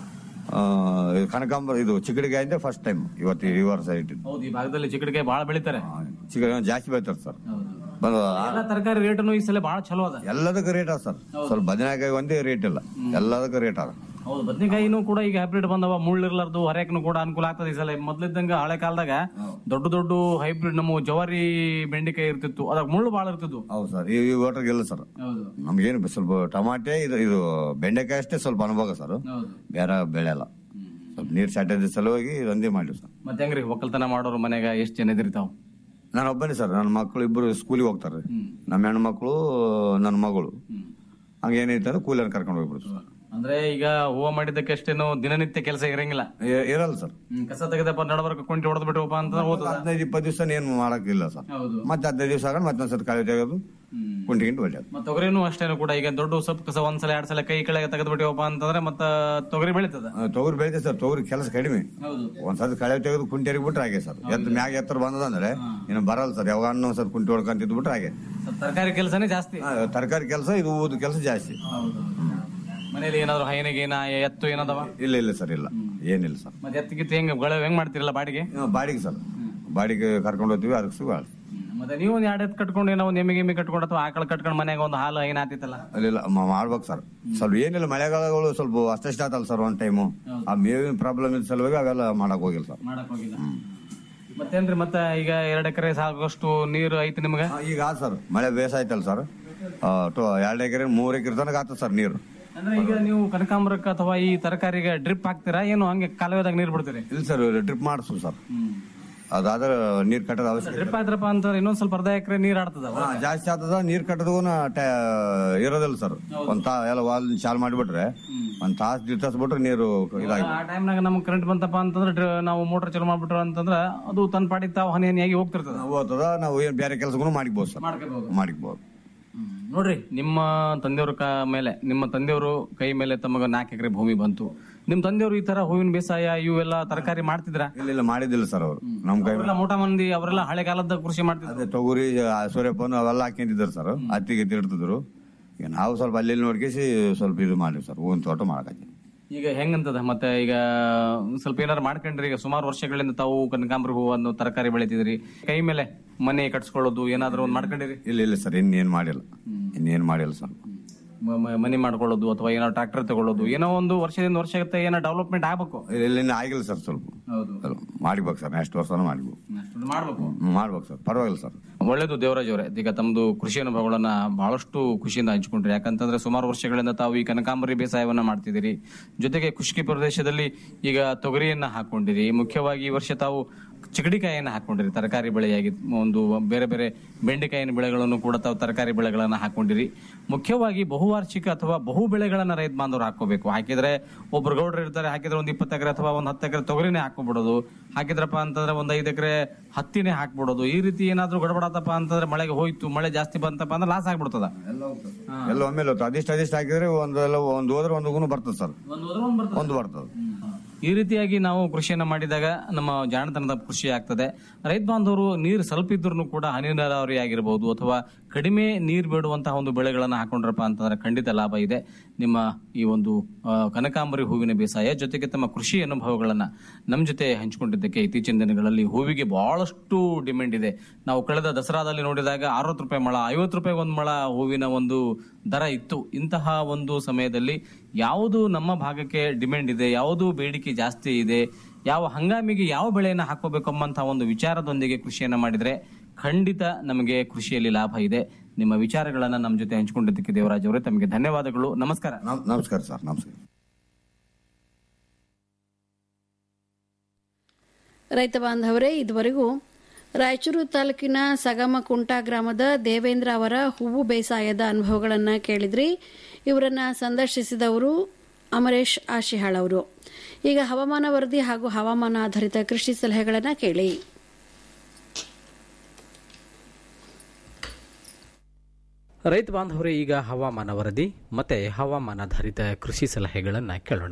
F: ಆ, ಇದು ಕನಕಾಂಬರ ಇದು ಚಿಗಡಿಕಾಯಿ ಇದೆ ಫಸ್ಟ್ ಟೈಮ್ ಇವತ್ತು ಈ ವರ್ಷ ಇಟ್ಟಿದ್ದು
E: ಹೌದು ಈ ಭಾಗದಲ್ಲಿ ಚಿಕ್ಕಡಿಗೆ ಬಹಳ ಬೆಳಿತಾರೆ
F: ಚಿಗಡಿ ಜಾಸ್ತಿ ಬೆಳಿತಾರೆ ಸರ್ ಬಂದು
E: ಎಲ್ಲ ತರಕಾರಿ ರೇಟ್ನು ಈ ಸಲ ಬಹಳ ಚಲೋ ಅದ
F: ಎಲ್ಲದಕ್ಕೂ ರೇಟ್ ಅದ ಸರ್ ಸ್ವಲ್ಪ ಬದನೆಕಾಯಿ ಒಂದೇ ರೇಟ್ ಇಲ್ಲ ಎಲ್ಲದಕ್ಕೂ ರೇಟ್ ಅದ
E: ಹೌದು ಬದ್ನಿಕಾಯಿನೂ ಕೂಡ ಈಗ ಹೈಬ್ರಿಡ್ ಬಂದವ ಮುಳ್ಳಿರ್ಲಾರ್ದು ಹೊರಕ್ನು ಕೂಡ ಅನುಕೂಲ ಆಗ್ತದೆ ಈ ಸಲ ಮೊದ್ಲಿದ್ದಂಗ ಹಳೆ ಕಾಲದಾಗ ದೊಡ್ಡ ದೊಡ್ಡ ಹೈಬ್ರಿಡ್ ನಮ್ಮ ಜವಾರಿ ಬೆಂಡೆಕಾಯಿ ಇರ್ತಿತ್ತು ಅದಾಗ ಮುಳ್ಳು ಬಾಳ ಇರ್ತಿದ್ವು
F: ಹೌದು ಸರ್ ಈ ಈ ವಾಟರ್ಗೆ ಇಲ್ಲ ಸರ್
E: ಹೌದು
F: ನಮ್ಗೇನು ಸ್ವಲ್ಪ ಟಮಾಟೆ ಇದು ಇದು ಬೆಂಡೆಕಾಯಿ ಅಷ್ಟೇ ಸ್ವಲ್ಪ ಅನುಭವ ಸರ್
E: ಹೌದು
F: ಬೇರೆ ಬೆಳೆ ಅಲ್ಲ ಸ್ವಲ್ಪ ನೀರ್ ಶಾರ್ಟೇಜ್ ಸಲುವಾಗಿ ಇದೊಂದೇ ಮಾಡಿವಿ ಸರ್
E: ಮತ್ತೆ ಹೆಂಗ್ರಿ ಒಕ್ಕಲ್ತನ ಮಾಡೋರು ಮನೆಗ ಎಷ್ಟ್ ಜನ ಇದ್ರಿ ತಾವು
F: ನಾನು ಒಬ್ಬನೇ ಸರ್ ನನ್ನ ಮಕ್ಕಳು ಇಬ್ಬರು ಸ್ಕೂಲಿಗೆ ಹೋಗ್ತಾರೆ ನಮ್ಮ ಹೆಣ್ಮಕ್ಳು ನನ್ನ ಮಗಳು ಹಂಗೇನೈತೆ ಅಂದ್ರೆ ಕೂಲಿಯರ್ ಕರ್ಕೊಂಡು ಹೋಗ್ಬಿಡ್ತು ಸರ್
E: ಅಂದ್ರೆ ಈಗ ಹೂವ ಮಾಡಿದ್ದಕ್ಕೆ ಅಷ್ಟೇನು ದಿನನಿತ್ಯ ಕೆಲಸ ಇರಂಗಿಲ್ಲ
F: ಇ- ಇರಲ್ಲ ಸರ್
E: ಹ್ಮ್, ಕಸ ತೆಗೆದಪ್ಪ ನಡಬರ್ಕ ಕುಂಟಿ ಹೊಡೆದ್ ಬಿಟ್ಟವಪ್ಪ ಅಂತ ಹೋದ
F: ಹದಿನೈದು ಇಪ್ಪತ್ತು ದಿವಸ ಏನು ಮಾಡಕ್ಕಿಲ್ಲ ಸರ್
E: ಹೌದು
F: ಮತ್ತೆ ಹದಿನೈದು ದಿವಸ ಆಗ ಮತ್ತೊಂದ್ಸತಿ ಕಳೆ ತೆಗೆದು ಕುಂಟಿ ಗಿಂಟು ಹೊಡ್ಯೋದು
E: ಮತ್ತ ತೊಗರಿನೂ ಅಷ್ಟೇನು ಕೂಡ ಈಗ ದೊಡ್ಡ ಸೊಪ್ಪು ಕಸ ಒಂದ್ಸಲ ಎರಡ್ ಸಲ ಕೈ ಕೆಳಗೆ ತೆಗೆದು ಬಿಟ್ಟಿವಪ್ಪ ಅಂತಂದ್ರೆ ಮತ್ತ ತೊಗರಿ ಬೆಳಿತದ
F: ಆ, ತೊಗರಿ ಬೆಳಿತೆ ಸರ್ ತೊಗರಿ ಕೆಲಸ ಕಡಿಮೆ
E: ಹೌದು
F: ಒಂದ್ಸತಿ ಕಳೆ ತೆಗೆದು ಕುಂಟಿ ಬಿಟ್ರೆ ಹಾಗೆ ಸರ್ ಎತ್ತ ಮ್ಯಾಗ ಎತ್ತರ ಬಂದದಂದ್ರೆ ಇನ್ನು ಬರಲ್ಲ ಸರ್ ಯಾವಾಗ ಒಂದ್ಸತಿ ಕುಂಟಿ ಹೊಡ್ಕೊಂತಿದ್ ಬಿಟ್ರೆ ಹಾಗೆ
E: ತರಕಾರಿ ಕೆಲಸನೇ ಜಾಸ್ತಿ
F: ತರಕಾರಿ ಕೆಲಸ ಇದು ಊದು ಕೆಲಸ ಜಾಸ್ತಿ
E: ಮನೇಲಿ ಏನಾದ್ರು ಹೈನಿಗೆ ನಾ ಎತ್ತು ಏನದವ
F: ಇಲ್ಲ ಇಲ್ಲ ಸರ್ ಇಲ್ಲ ಏನಿಲ್ಲ ಸರ್
E: ಮತ್ತೆ ಎತ್ತಿಗಿತ್ತು ಹೆಂಗ್ ಗಳ ಹೆಂಗ್ ಮಾಡ್ತಿರಲ್ಲ ಬಾಡಿಗೆ
F: ಆ, ಬಾಡಿಗೆ ಸರ್ ಬಾಡಿಗೆ ಕರ್ಕೊಂಡು ಹೋಗ್ತೀವಿ ಅದಕ್ಕೆ ಸುಗ
E: ಮತ್ತೆ ನೀವು ಒಂದ್ ಎರಡ್ ಎತ್ತು ಕಟ್ಕೊಂಡು ಏನೋ ಒಂದ್ ಎಮ್ಮೆ ಗಿಮ್ಮಿ ಕಟ್ಕೊಂಡು ಅಥವಾ ಆಕಳ ಕಟ್ಕೊಂಡು ಮನ್ಯಾಗ ಒಂದು ಹಾಲು ಏನ್ ಆತಿತ್ತಲ್ಲ
F: ಅಲ್ಲಿಲ್ಲ ಮ- ಮಾಡ್ಬೇಕು ಸರ್ ಸ್ವಲ್ಪ ಏನಿಲ್ಲ ಮಳೆಗಾಲಗಳು ಸ್ವಲ್ಪ ಅಷ್ಟೆಷ್ಟು ಆತಲ್ಲ ಸರ್ ಒಂದ್ ಟೈಮು ಆ ಮೇವಿನ ಪ್ರಾಬ್ಲಮ್ ಇದ್ದ ಸಲುವಾಗಿ ಅವೆಲ್ಲ ಮಾಡಕ್ ಹೋಗಿಲ್ಲ ಸರ್
E: ಮಾಡಕ್ ಹೋಗಿಲ್ಲ ಮತ್ತೇನ್ರಿ ಮತ್ತ ಈಗ ಎರಡ್ ಎಕರೆ ಸಾಕಷ್ಟು ನೀರು ಐತಿ ನಿಮ್ಗ
F: ಆ, ಈಗ ಆತ್ ಸರ್ ಮಳೆ ಬೇಸ ಆಯ್ತಲ್ಲ ಸರ್ ಎರಡು ಎಕರೆ ಮೂರ್ ಎಕರೆ ತನಕ ಆತದ ಸರ್ ನೀರು
E: ಅಂದ್ರೆ ಈಗ ನೀವು ಕನಕಾಂಬರಕ್ಕೆ ಅಥವಾ ಈ ತರಕಾರಿಗೆ ಡ್ರಿಪ್ ಹಾಕ್ತೀರಾ ಏನು ಹಂಗೆ ಕಾಲುವೆದಾಗ ನೀರು ಬಿಡ್ತೀರಿ
F: ಇಲ್ಲ ಸರ್ ಡ್ರಿಪ್ ಮಾಡಿಸು ಸರ್ ಅದಾದ್ರೆ ನೀರ್ ಕಟ್ಟದ ಅವಶ್ಯಕತೆ
E: ಡ್ರಿಪ್ ಆದ್ರಪ್ಪ ಅಂತಂದ್ರೆ ಇನ್ನೊಂದ್ ಸ್ವಲ್ಪ ಅರ್ಧ ಎಕರೆ ನೀರ್ ಆಡ್ತದ
F: ಹಾ, ಜಾಸ್ತಿ ಆಗ್ತದ ನೀರ್ ಕಟ್ಟದಗೂ ಇರೋದಿಲ್ಲ ಸರ್ ಒಂದ್ ತಾ ಎಲ್ಲ ವಾಲ್ ಚಾಲ್ ಮಾಡಿಬಿಟ್ರೆ ಒಂದ್ ತಾಸ್ ದಿಡ್ ತಾಸ್ ಬಿಟ್ರೆ ನೀರು ಇದಾಗಿ
E: ಆ ಟೈಮ್ನಾಗ ನಮ್ಗೆ ಕರೆಂಟ್ ಬಂತಪ್ಪ ಅಂತಂದ್ರೆ ಡ್ರ- ನಾವು ಮೋಟರ್ ಚಾಲು ಮಾಡ್ಬಿಟ್ರು ಅಂತಂದ್ರೆ ಅದು ತನ್ನ ಪಾಡಿಗೆ ತಾವು ಹನಿ ಹನಿಯಾಗಿ ಹೋಗ್ತಿರ್ತದ
F: ಹೋಗ್ತದ ನಾವು ಏನ್ ಬೇರೆ ಕೆಲಸಗೂ ಮಾಡಿಕ್ಬೋದು ಸರ್
E: ಮಾಡ್ಕೋಬಹುದು
F: ಮಾಡಿಕ್ಬೋದು
E: ನೋಡ್ರಿ ನಿಮ್ಮ ತಂದೆಯವ್ರ ಕ ಮೇಲೆ ನಿಮ್ಮ ತಂದೆಯವರು ಕೈ ಮೇಲೆ ತಮಗ ನಾಲ್ಕು ಎಕರೆ ಭೂಮಿ ಬಂತು ನಿಮ್ ತಂದೆಯವರು ಈ ತರ ಹೂವಿನ ಬೇಸಾಯ ಇವೆಲ್ಲ ತರಕಾರಿ ಮಾಡ್ತಿದ್ರ
F: ಇಲ್ಲ ಇಲ್ಲ ಮಾಡಿದಿಲ್ಲ ಸರ್ ಅವರು ನಮ್ ಕೈ
E: ಅವರೆಲ್ಲ ಮೋಟ ಮಂದಿ ಅವರೆಲ್ಲ ಹಳೆ ಕಾಲದ ಕೃಷಿ ಮಾಡ್ತಿದ್ರು
F: ಅದೇ ತೊಗರಿ ಆ, ಸೂರ್ಯಪಾನ ಅವೆಲ್ಲ ಹಾಕೊಂಡಿದ್ದಾರೆ ಸರ್ ಹತ್ತಿಗೆ ಇಡ್ತಿದ್ರು ಈಗ ನಾವು ಸ್ವಲ್ಪ ಅಲ್ಲಿ ಇಲ್ಲಿ ನೋಡ್ಕೇಸಿ ಸ್ವಲ್ಪ ಇದು ಮಾಡಿವಿ ಸರ್ ಹೂವಿನ ತೋಟ ಮಾಡಕತ್ತೀವಿ
E: ಈಗ ಹೆಂಗಂತದ ಮತ್ತೆ ಈಗ ಸ್ವಲ್ಪ ಏನಾರು ಮಾಡ್ಕೊಂಡ್ರಿ ಈಗ ಸುಮಾರು ವರ್ಷಗಳಿಂದ ತಾವು ಕನಕಾಂಬರ ಹೂವನ್ನು ತರಕಾರಿ ಬೆಳಿತಿದ್ರಿ ಕೈ ಮೇಲೆ ಮನೆ ಕಟ್ಸ್ಕೊಳ್ಳೋದು ಏನಾದ್ರು ಒಂದ್ ಮಾಡ್ಕೊಂಡಿರಿ
F: ಇಲ್ಲ ಇಲ್ಲ ಸರ್ ಇನ್ನೇನ್ ಮಾಡಿಲ್ಲ ಇನ್ನೇನ್ ಮಾಡಿಲ್ಲ ಸರ್
E: ಮ- ಮ- ಮನೆ ಮಾಡ್ಕೊಳ್ಳೋದು ಅಥವಾ ಏನೋ ಟ್ರಾಕ್ಟರ್ ತಗೊಳ್ಳೋದು ಏನೋ ಒಂದು ವರ್ಷದಿಂದ ವರ್ಷಕ್ಕೆ ಏನೋ ಡೆವಲಪ್ಮೆಂಟ್ ಆಗ್ಬೇಕು
F: ಇಲ್ಲ ಇನ್ನು ಆಗಿಲ್ಲ ಸರ್ ಸ್ವಲ್ಪ
E: ಹೌದು
F: ಅಲ್ಲ, ಮಾಡ್ಬೇಕು ಸರ್ ನೆಕ್ಸ್ಟ್ ವರ್ಷನೂ ಮಾಡ್ಬೇಕು
E: ಮಾಡ್ಬೇಕು
F: ಹ್ಮ್, ಮಾಡ್ಬೇಕು ಸರ್ ಪರವಾಗಿಲ್ಲ ಸರ್
E: ಒಳ್ಳೇದು ದೇವರಾಜ್ ಅವರೇ ಈಗ ತಮ್ಮದು ಕೃಷಿ ಅನುಭವಗಳನ್ನ ಬಹಳಷ್ಟು ಖುಷಿಯಿಂದ ಹಂಚಿಕೊಂಡ್ರಿ ಯಾಕಂತಂದ್ರೆ ಸುಮಾರು ವರ್ಷಗಳಿಂದ ತಾವು ಈ ಕನಕಾಂಬರಿ ಬೇಸಾಯವನ್ನ ಮಾಡ್ತಿದ್ದೀರಿ ಜೊತೆಗೆ ಖುಷ್ಕಿ ಪ್ರದೇಶದಲ್ಲಿ ಈಗ ತೊಗರಿಯನ್ನ ಹಾಕೊಂಡಿರಿ ಮುಖ್ಯವಾಗಿ ಈ ವರ್ಷ ತಾವು ಚಿಕಡಿಕಾಯಿಯನ್ನ ಹಾಕೊಂಡಿರಿ ತರಕಾರಿ ಬೆಳೆಯಾಗಿ ಒಂದು ಬೇರೆ ಬೇರೆ ಬೆಂಡೆಕಾಯಿನ ಬೆಳೆಗಳನ್ನು ಕೂಡ ತಾವು ತರಕಾರಿ ಬೆಳೆಗಳನ್ನ ಹಾಕೊಂಡಿರಿ ಮುಖ್ಯವಾಗಿ ಬಹುವಾರ್ಷಿಕ ಅಥವಾ ಬಹು ಬೆಳೆಗಳನ್ನ ರೈತ ಬಾಂಧವರು ಹಾಕೋಬೇಕು ಹಾಕಿದ್ರೆ ಒಬ್ರು ಗೌಡ್ರು ಇರ್ತಾರೆ ಹಾಕಿದ್ರೆ ಒಂದು ಇಪ್ಪತ್ತು ಎಕರೆ ಅಥವಾ ಒಂದು ಹತ್ತು ಎಕರೆ ತೊಗರಿನೇ ಹಾಕೊಂಡ್ಬಿಡೋದು ಹಾಕಿದ್ರಪ್ಪ ಅಂತಂದ್ರೆ ಒಂದ್ ಐದು ಎಕರೆ ಹತ್ತಿನೇ ಹಾಕ್ಬಿಡೋದು ಈ ರೀತಿ ಏನಾದ್ರೂ ಗಡಬಡಾತಪ್ಪ ಅಂತಂದ್ರೆ ಮಳೆಗೆ ಹೋಯ್ತು ಮಳೆ ಜಾಸ್ತಿ ಬಂತಪ್ಪ ಅಂದ್ರೆ ಲಾಸ್ ಆಗ್ಬಿಡ್ತದ
F: ಎಲ್ಲ ಒಮ್ಮೆಲೆ ಹೋಗ್ತದೆ ಅದಿಷ್ಟು ಅದಿಷ್ಟು ಹಾಕಿದ್ರೆ ಒಂದು ಎಲ್ಲ ಒಂದು ಹೋದ್ರೆ ಒಂದು ಗುಣ ಬರ್ತದೆ ಸರ್ ಒಂದು ಬರ್ತದೆ
E: ಈ ರೀತಿಯಾಗಿ ನಾವು ಕೃಷಿಯನ್ನ ಮಾಡಿದಾಗ ನಮ್ಮ ಜಾಣತನದ ಕೃಷಿ ಆಗ್ತದೆ ರೈತ ಬಾಂಧವರು ನೀರು ಸ್ವಲ್ಪ ಇದ್ರೂ ಕೂಡ ಹನಿ ನೀರಾವರಿ ಆಗಿರಬಹುದು ಅಥವಾ ಕಡಿಮೆ ನೀರು ಬೇಡುವಂತಹ ಒಂದು ಬೆಳೆಗಳನ್ನ ಹಾಕೊಂಡ್ರಪ್ಪ ಅಂತಂದ್ರೆ ಖಂಡಿತ ಲಾಭ ಇದೆ ನಿಮ್ಮ ಈ ಒಂದು ಆ, ಕನಕಾಂಬರಿ ಹೂವಿನ ಬೇಸಾಯ ಜೊತೆಗೆ ತಮ್ಮ ಕೃಷಿ ಅನುಭವಗಳನ್ನ ನಮ್ಮ ಜೊತೆ ಹಂಚಿಕೊಂಡಿದ್ದಕ್ಕೆ ಇತ್ತೀಚಿನ ದಿನಗಳಲ್ಲಿ ಹೂವಿಗೆ ಬಹಳಷ್ಟು ಡಿಮ್ಯಾಂಡ್ ಇದೆ ನಾವು ಕಳೆದ ದಸರಾದಲ್ಲಿ ನೋಡಿದಾಗ ಅರವತ್ತು ರೂಪಾಯಿ ಮಳ ಐವತ್ತು ರೂಪಾಯಿ ಒಂದು ಮಳ ಹೂವಿನ ಒಂದು ದರ ಇತ್ತು ಇಂತಹ ಒಂದು ಸಮಯದಲ್ಲಿ ಯಾವುದು ನಮ್ಮ ಭಾಗಕ್ಕೆ ಡಿಮ್ಯಾಂಡ್ ಇದೆ ಯಾವುದು ಬೇಡಿಕೆ ಜಾಸ್ತಿ ಇದೆ ಯಾವ ಹಂಗಾಮಿಗೆ ಯಾವ ಬೆಳೆಯನ್ನು ಹಾಕೋಬೇಕು ಎಂಬಂತಹ ಒಂದು ವಿಚಾರದೊಂದಿಗೆ ಕೃಷಿಯನ್ನ ಮಾಡಿದ್ರೆ ಖಂಡಿತ ನಮಗೆ ಕೃಷಿಯಲ್ಲಿ ಲಾಭ ಇದೆ ನಿಮ್ಮ ವಿಚಾರಗಳನ್ನ ನಮ್ಮ ಜೊತೆ ಹಂಚಿಕೊಂಡಿದ್ದಕ್ಕೆ ದೇವರಾಜ್ ಅವರೇ ತಮಗೆ ಧನ್ಯವಾದಗಳು ನಮಸ್ಕಾರ
F: ನಮ್- ನಮಸ್ಕಾರ ಸರ್ ನಮಸ್ಕಾರ
D: ರೈತ ಬಾಂಧವರೇ ಇದುವರೆಗೂ ರಾಯಚೂರು ತಾಲೂಕಿನ ಸಗಮಕುಂಟ ಗ್ರಾಮದ ದೇವೇಂದ್ರ ಅವರ ಹೂವು ಬೇಸಾಯದ ಅನುಭವಗಳನ್ನು ಕೇಳಿದ್ರಿ ಇವರನ್ನ ಸಂದರ್ಶಿಸಿದವರು ಅಮರೇಶ್ ಆಶಿಹಾಳ್ ಅವರು ಈಗ ಹವಾಮಾನ ವರದಿ ಹಾಗೂ ಹವಾಮಾನ ಆಧಾರಿತ ಕೃಷಿ ಸಲಹೆಗಳನ್ನು ಕೇಳಿ
C: ರೈತ ಬಾಂಧವರೇ ಈಗ ಹವಾಮಾನ ವರದಿ ಮತ್ತೆ ಹವಾಮಾನಾಧಾರಿತ ಕೃಷಿ ಸಲಹೆಗಳನ್ನು ಕೇಳೋಣ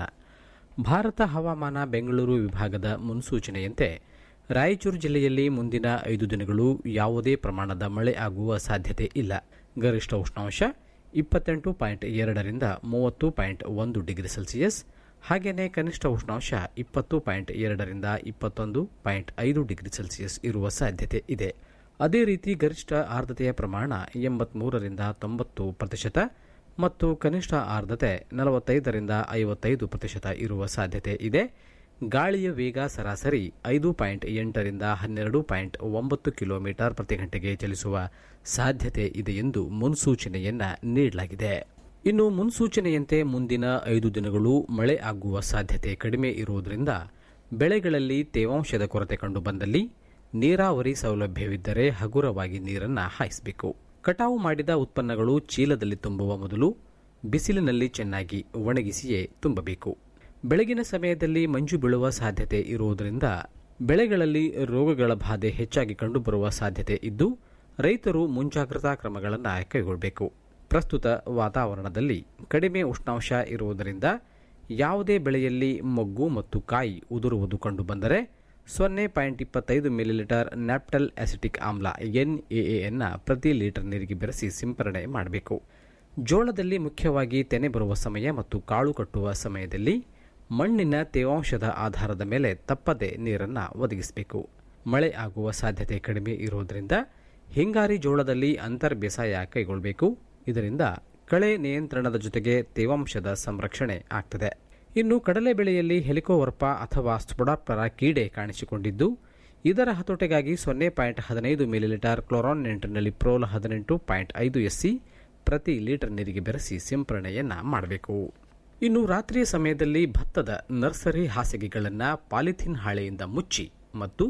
C: ಭಾರತ ಹವಾಮಾನ ಬೆಂಗಳೂರು ವಿಭಾಗದ ಮುನ್ಸೂಚನೆಯಂತೆ ರಾಯಚೂರು ಜಿಲ್ಲೆಯಲ್ಲಿ ಮುಂದಿನ ಐದು ದಿನಗಳು ಯಾವುದೇ ಪ್ರಮಾಣದ ಮಳೆ ಆಗುವ ಸಾಧ್ಯತೆ ಇಲ್ಲ ಗರಿಷ್ಠ ಉಷ್ಣಾಂಶ ಇಪ್ಪತ್ತೆಂಟು ಪಾಯಿಂಟ್ ಎರಡರಿಂದ ಮೂವತ್ತು ಪಾಯಿಂಟ್ ಒಂದು ಡಿಗ್ರಿ ಸೆಲ್ಸಿಯಸ್ ಹಾಗೆಯೇ ಕನಿಷ್ಠ ಉಷ್ಣಾಂಶ ಇಪ್ಪತ್ತು ಪಾಯಿಂಟ್ ಎರಡರಿಂದ ಇಪ್ಪತ್ತೊಂದು ಪಾಯಿಂಟ್ ಐದು ಡಿಗ್ರಿ ಸೆಲ್ಸಿಯಸ್ ಇರುವ ಸಾಧ್ಯತೆ ಇದೆ ಅದೇ ರೀತಿ ಗರಿಷ್ಠ ಆರ್ದ್ರತೆಯ ಪ್ರಮಾಣ ಎಂಬತ್ಮೂರರಿಂದ ತೊಂಬತ್ತು ಪ್ರತಿಶತ ಮತ್ತು ಕನಿಷ್ಠ ಆರ್ದ್ರತೆ ನಲವತ್ತೈದರಿಂದ ಐವತ್ತೈದು ಪ್ರತಿಶತ ಇರುವ ಸಾಧ್ಯತೆ ಇದೆ ಗಾಳಿಯ ವೇಗ ಸರಾಸರಿ ಐದು ಪಾಯಿಂಟ್ ಎಂಟರಿಂದ ಹನ್ನೆರಡು ಪಾಯಿಂಟ್ ಒಂಬತ್ತು ಕಿಲೋಮೀಟರ್ ಪ್ರತಿ ಗಂಟೆಗೆ ಚಲಿಸುವ ಸಾಧ್ಯತೆ ಇದೆ ಎಂದು ಮುನ್ಸೂಚನೆಯನ್ನ ನೀಡಲಾಗಿದೆ ಇನ್ನು ಮುನ್ಸೂಚನೆಯಂತೆ ಮುಂದಿನ ಐದು ದಿನಗಳು ಮಳೆ ಆಗುವ ಸಾಧ್ಯತೆ ಕಡಿಮೆ ಇರುವುದರಿಂದ ಬೆಳೆಗಳಲ್ಲಿ ತೇವಾಂಶದ ಕೊರತೆ ಕಂಡುಬಂದಲ್ಲಿ ನೀರಾವರಿ ಸೌಲಭ್ಯವಿದ್ದರೆ ಹಗುರವಾಗಿ ನೀರನ್ನು ಹಾಯಿಸಬೇಕು ಕಟಾವು ಮಾಡಿದ ಉತ್ಪನ್ನಗಳು ಚೀಲದಲ್ಲಿ ತುಂಬುವ ಮೊದಲು ಬಿಸಿಲಿನಲ್ಲಿ ಚೆನ್ನಾಗಿ ಒಣಗಿಸಿಯೇ ತುಂಬಬೇಕು ಬೆಳಗಿನ ಸಮಯದಲ್ಲಿ ಮಂಜು ಬೀಳುವ ಸಾಧ್ಯತೆ ಇರುವುದರಿಂದ ಬೆಳೆಗಳಲ್ಲಿ ರೋಗಗಳ ಬಾಧೆ ಹೆಚ್ಚಾಗಿ ಕಂಡುಬರುವ ಸಾಧ್ಯತೆ ಇದ್ದು ರೈತರು ಮುಂಜಾಗ್ರತಾ ಕ್ರಮಗಳನ್ನು ಕೈಗೊಳ್ಳಬೇಕು ಪ್ರಸ್ತುತ ವಾತಾವರಣದಲ್ಲಿ ಕಡಿಮೆ ಉಷ್ಣಾಂಶ ಇರುವುದರಿಂದ ಯಾವುದೇ ಬೆಳೆಯಲ್ಲಿ ಮೊಗ್ಗು ಮತ್ತು ಕಾಯಿ ಉದುರುವುದು ಕಂಡುಬಂದರೆ ಸೊನ್ನೆ ಪಾಯಿಂಟ್ ಇಪ್ಪತ್ತೈದು ಮಿಲಿಲೀಟರ್ ನ್ಯಾಪ್ಟಲ್ ಅಸಿಟಿಕ್ ಆಮ್ಲ ಎನ್ಎಎಯನ್ನು ಪ್ರತಿ ಲೀಟರ್ ನೀರಿಗೆ ಬೆರೆಸಿ ಸಿಂಪರಣೆ ಮಾಡಬೇಕು ಜೋಳದಲ್ಲಿ ಮುಖ್ಯವಾಗಿ ತೆನೆ ಬರುವ ಸಮಯ ಮತ್ತು ಕಾಳು ಕಟ್ಟುವ ಸಮಯದಲ್ಲಿ ಮಣ್ಣಿನ ತೇವಾಂಶದ ಆಧಾರದ ಮೇಲೆ ತಪ್ಪದೆ ನೀರನ್ನು ಒದಗಿಸಬೇಕು ಮಳೆ ಆಗುವ ಸಾಧ್ಯತೆ ಕಡಿಮೆ ಇರುವುದರಿಂದ ಹಿಂಗಾರಿ ಜೋಳದಲ್ಲಿ ಅಂತರ್ ಬೇಸಾಯ ಕೈಗೊಳ್ಳಬೇಕು ಇದರಿಂದ ಕಳೆ ನಿಯಂತ್ರಣದ ಜೊತೆಗೆ ತೇವಾಂಶದ ಸಂರಕ್ಷಣೆ ಆಗ್ತದೆ ಇನ್ನು ಕಡಲೆ ಬೆಳೆಯಲ್ಲಿ ಹೆಲಿಕೋವರ್ಪ ಅಥವಾ ಸ್ಪೊಡಾಪ್ಟರ ಕೀಡೆ ಕಾಣಿಸಿಕೊಂಡಿದ್ದು ಇದರ ಹತೋಟೆಗಾಗಿ ಸೊನ್ನೆ ಪಾಯಿಂಟ್ ಹದಿನೈದು ಮಿಲಿಲೀಟರ್ ಕ್ಲೋರಾನ್ ನೆಂಟಿನಲ್ಲಿ ಪ್ರೋಲ್ ಹದಿನೆಂಟು ಪಾಯಿಂಟ್ ಐದು ಎಸ್ಸಿ ಪ್ರತಿ ಲೀಟರ್ ನೀರಿಗೆ ಬೆರೆಸಿ ಸಿಂಪರಣೆಯನ್ನ ಮಾಡಬೇಕು ಇನ್ನು ರಾತ್ರಿಯ ಸಮಯದಲ್ಲಿ ಭತ್ತದ ನರ್ಸರಿ ಹಾಸಿಗೆಗಳನ್ನು ಪಾಲಿಥಿನ್ ಹಾಳೆಯಿಂದ ಮುಚ್ಚಿ ಮತ್ತು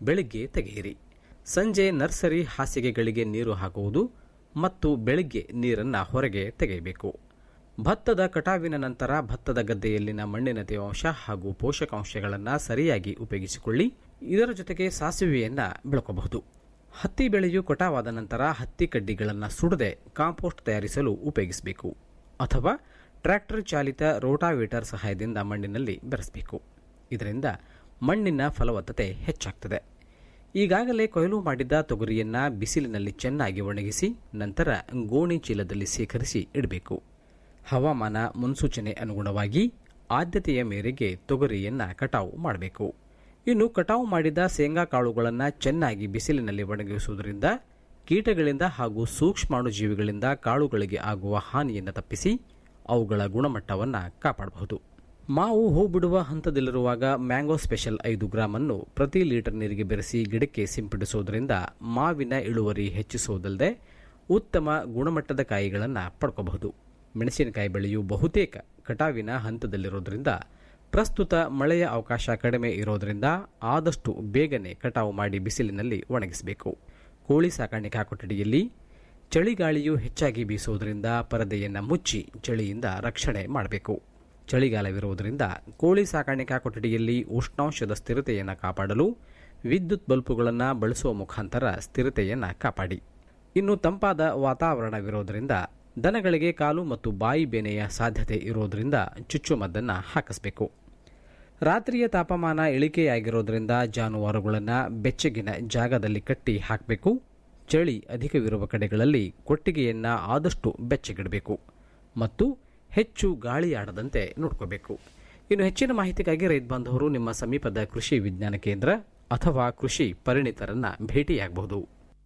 C: ಬೆಳಿಗ್ಗೆ ತೆಗೆಯಿರಿ ಸಂಜೆ ನರ್ಸರಿ ಹಾಸಿಗೆಗಳಿಗೆ ನೀರು ಹಾಕುವುದು ಮತ್ತು ಬೆಳಿಗ್ಗೆ ನೀರನ್ನು ಹೊರಗೆ ತೆಗೆಯಬೇಕು ಭತ್ತದ ಕಟಾವಿನ ನಂತರ ಭತ್ತದ ಗದ್ದೆಯಲ್ಲಿನ ಮಣ್ಣಿನ ತೇವಾಂಶ ಹಾಗೂ ಪೋಷಕಾಂಶಗಳನ್ನು ಸರಿಯಾಗಿ ಉಪಯೋಗಿಸಿಕೊಳ್ಳಿ ಇದರ ಜೊತೆಗೆ ಸಾಸಿವೆಯನ್ನು ಬೆಳಕಬಹುದು ಹತ್ತಿ ಬೆಳೆಯು ಕಟಾವಾದ ನಂತರ ಹತ್ತಿ ಕಡ್ಡಿಗಳನ್ನು ಸುಡದೆ ಕಾಂಪೋಸ್ಟ್ ತಯಾರಿಸಲು ಉಪಯೋಗಿಸಬೇಕು ಅಥವಾ ಟ್ರ್ಯಾಕ್ಟರ್ ಚಾಲಿತ ರೋಟಾವೇಟರ್ ಸಹಾಯದಿಂದ ಮಣ್ಣಿನಲ್ಲಿ ಬೆರೆಸಬೇಕು ಇದರಿಂದ ಮಣ್ಣಿನ ಫಲವತ್ತತೆ ಹೆಚ್ಚಾಗ್ತದೆ ಈಗಾಗಲೇ ಕೊಯ್ಲು ಮಾಡಿದ ತೊಗರಿಯನ್ನ ಬಿಸಿಲಿನಲ್ಲಿ ಚೆನ್ನಾಗಿ ಒಣಗಿಸಿ ನಂತರ ಗೋಣಿ ಚೀಲದಲ್ಲಿ ಸೇಖರಿಸಿ ಇಡಬೇಕು ಹವಾಮಾನ ಮುನ್ಸೂಚನೆ ಅನುಗುಣವಾಗಿ ಆದ್ಯತೆಯ ಮೇರೆಗೆ ತೊಗರಿಯನ್ನ ಕಟಾವು ಮಾಡಬೇಕು ಇನ್ನು ಕಟಾವು ಮಾಡಿದ ಶೇಂಗಾ ಕಾಳುಗಳನ್ನು ಚೆನ್ನಾಗಿ ಬಿಸಿಲಿನಲ್ಲಿ ಒಣಗಿಸುವುದರಿಂದ ಕೀಟಗಳಿಂದ ಹಾಗೂ ಸೂಕ್ಷ್ಮಾಣುಜೀವಿಗಳಿಂದ ಕಾಳುಗಳಿಗೆ ಆಗುವ ಹಾನಿಯನ್ನು ತಪ್ಪಿಸಿ ಅವುಗಳ ಗುಣಮಟ್ಟವನ್ನು ಕಾಪಾಡಬಹುದು ಮಾವು ಹೂ ಬಿಡುವ ಹಂತದಲ್ಲಿರುವಾಗ ಮ್ಯಾಂಗೋ ಸ್ಪೆಷಲ್ ಐದು ಗ್ರಾಮ್ ಅನ್ನು ಪ್ರತಿ ಲೀಟರ್ ನೀರಿಗೆ ಬೆರೆಸಿ ಗಿಡಕ್ಕೆ ಸಿಂಪಡಿಸುವುದರಿಂದ ಮಾವಿನ ಇಳುವರಿ ಹೆಚ್ಚಿಸುವುದಲ್ಲದೆ ಉತ್ತಮ ಗುಣಮಟ್ಟದ ಕಾಯಿಗಳನ್ನು ಪಡ್ಕೋಬಹುದು ಮೆಣಸಿನಕಾಯಿ ಬೆಳೆಯು ಬಹುತೇಕ ಕಟಾವಿನ ಹಂತದಲ್ಲಿರೋದ್ರಿಂದ ಪ್ರಸ್ತುತ ಮಳೆಯ ಅವಕಾಶ ಕಡಿಮೆ ಇರೋದರಿಂದ ಆದಷ್ಟು ಬೇಗನೆ ಕಟಾವು ಮಾಡಿ ಬಿಸಿಲಿನಲ್ಲಿ ಒಣಗಿಸಬೇಕು ಕೋಳಿ ಸಾಕಾಣಿಕಾ ಕೊಠಡಿಯಲ್ಲಿ ಚಳಿಗಾಳಿಯು ಹೆಚ್ಚಾಗಿ ಬೀಸುವುದರಿಂದ ಪರದೆಯನ್ನು ಮುಚ್ಚಿ ಚಳಿಯಿಂದ ರಕ್ಷಣೆ ಮಾಡಬೇಕು ಚಳಿಗಾಲವಿರುವುದರಿಂದ ಕೋಳಿ ಸಾಕಾಣಿಕಾ ಕೊಠಡಿಯಲ್ಲಿ ಉಷ್ಣಾಂಶದ ಸ್ಥಿರತೆಯನ್ನು ಕಾಪಾಡಲು ವಿದ್ಯುತ್ ಬಲ್ಬುಗಳನ್ನು ಬಳಸುವ ಮುಖಾಂತರ ಸ್ಥಿರತೆಯನ್ನು ಕಾಪಾಡಿ ಇನ್ನು ತಂಪಾದ ವಾತಾವರಣವಿರೋದರಿಂದ ದನಗಳಿಗೆ ಕಾಲು ಮತ್ತು ಬಾಯಿ ಬೇನೆಯ ಸಾಧ್ಯತೆ ಇರೋದರಿಂದ ಚುಚ್ಚುಮದ್ದನ್ನು ಹಾಕಿಸಬೇಕು ರಾತ್ರಿಯ ತಾಪಮಾನ ಇಳಿಕೆಯಾಗಿರೋದ್ರಿಂದ ಜಾನುವಾರುಗಳನ್ನು ಬೆಚ್ಚಗಿನ ಜಾಗದಲ್ಲಿ ಕಟ್ಟಿ ಹಾಕಬೇಕು ಚಳಿ ಅಧಿಕವಿರುವ ಕಡೆಗಳಲ್ಲಿ ಕೊಟ್ಟಿಗೆಯನ್ನು ಆದಷ್ಟು ಬೆಚ್ಚಗಿಡಬೇಕು ಮತ್ತು ಹೆಚ್ಚು ಗಾಳಿಯಾಡದಂತೆ ನೋಡ್ಕೋಬೇಕು ಇನ್ನು ಹೆಚ್ಚಿನ ಮಾಹಿತಿಗಾಗಿ ರೈತ ಬಾಂಧವರು ನಿಮ್ಮ ಸಮೀಪದ ಕೃಷಿ ವಿಜ್ಞಾನ ಕೇಂದ್ರ ಅಥವಾ ಕೃಷಿ ಪರಿಣಿತರನ್ನ ಭೇಟಿಯಾಗಬಹುದು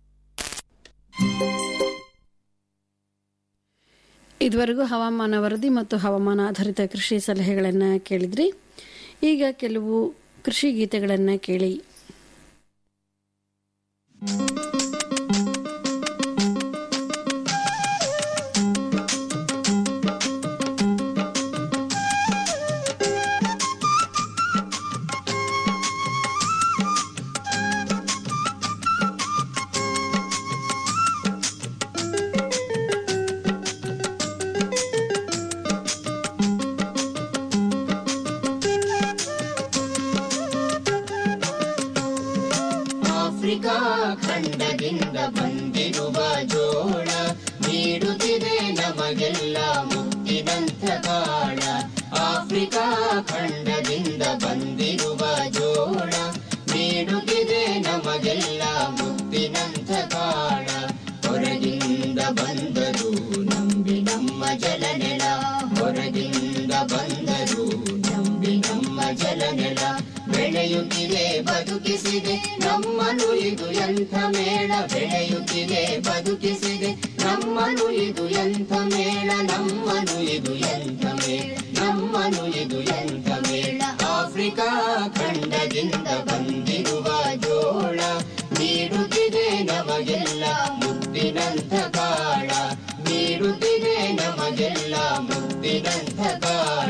D: ಇದುವರೆಗೂ ಹವಾಮಾನ ವರದಿ ಮತ್ತು ಹವಾಮಾನ ಆಧಾರಿತ ಕೃಷಿ ಸಲಹೆಗಳನ್ನು ಕೇಳಿದ್ರಿ ಈಗ ಕೆಲವು ಕೃಷಿ ಗೀತೆಗಳನ್ನು ಕೇಳಿ
G: ಆಫ್ರಿಕಾ ಖಂಡದಿಂದ ಬಂದಿರುವ ಜೋಳ ನೀಡುತ್ತಿದೆ ನಮಗೆಲ್ಲ ಮುತ್ತಿನಂಥ ಕಾಳ ಆಫ್ರಿಕಾ ಖಂಡದಿಂದ ಬಂದಿರುವ ಜೋಳ ನೀಡುತ್ತಿದೆ ನಮಗೆಲ್ಲ ಮುತ್ತಿನಂಥ ಕಾಳ ಹೊರಗಿಂದ ಬಂದರು ನಂಬಿ ನಮ್ಮ ಜಲನೆಲ ಹೊರಗಿಂದ ಬಂದರು ನಂಬಿ ನಮ್ಮ ಜಲನೆಲ ಬೆಳೆಯುತ್ತಿದೆ ಬದುಕಿಸಿದೆ ನಮ್ಮನು ಇದು ಎಂಥ ಮೇಳ ಬೆಳೆಯುತ್ತಿದೆ ಬದುಕಿಸಿದೆ ನಮ್ಮನು ಇದು ಎಂಥ ಮೇಳ ನಮ್ಮನು ಇದು ಎಂಥ ಮೇಳ ನಮ್ಮನು ಇದು ಎಂಥ ಮೇಳ ಆಫ್ರಿಕಾ ಖಂಡದಿಂದ ಬಂದಿರುವ ಜೋಳ ನೀಡುತ್ತಿದೆ ನಮಗೆಲ್ಲ ಮುತ್ತಿನಂಥ ಕಾಳ ನೀಡುತ್ತಿದೆ ನಮಗೆಲ್ಲ ಮುತ್ತಿನಂಥ ಕಾಳ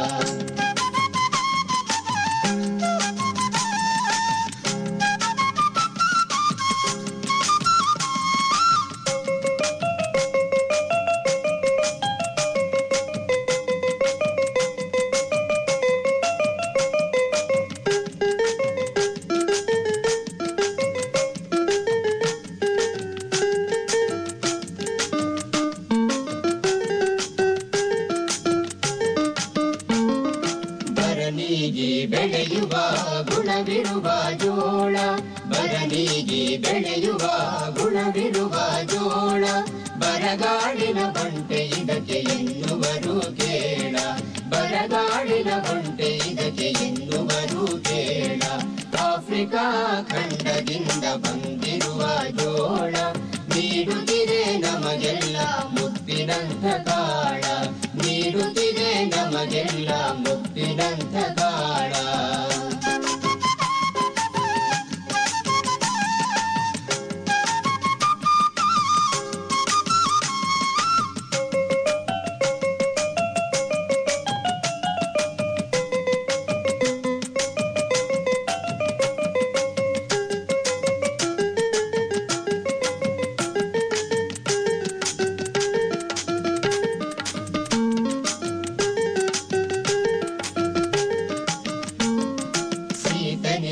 G: ಬರನಿಗೆ ಬೆಳೆಯುವ ಗುಣವಿರುವ ಜೋಳ ಬರನಿಗೆ ಬೆಳೆಯುವ ಗುಣವಿರುವ ಜೋಳ ಬರಗಾಡಿನ ಬಂಟೆ ಇದಕ್ಕೆ ಎನ್ನುವರು ಕೇಳ ಬರಗಾಡಿನ ಬಂಟೆ ಇದಕ್ಕೆ ಎನ್ನುವರು ಕೇಳ ಆಫ್ರಿಕಾ ಖಂಡದಿಂದ ಬಂದಿರುವ ಜೋಳ ನೀಡುತ್ತಿದೆ ನಮಗೆಲ್ಲ ಮುತ್ತಿನಂಥ ಕಾಳ ನೀಡುತ್ತಿದೆ ನಮಗೆಲ್ಲ ಮುತ್ತಿನಂಥ ಕಾಳ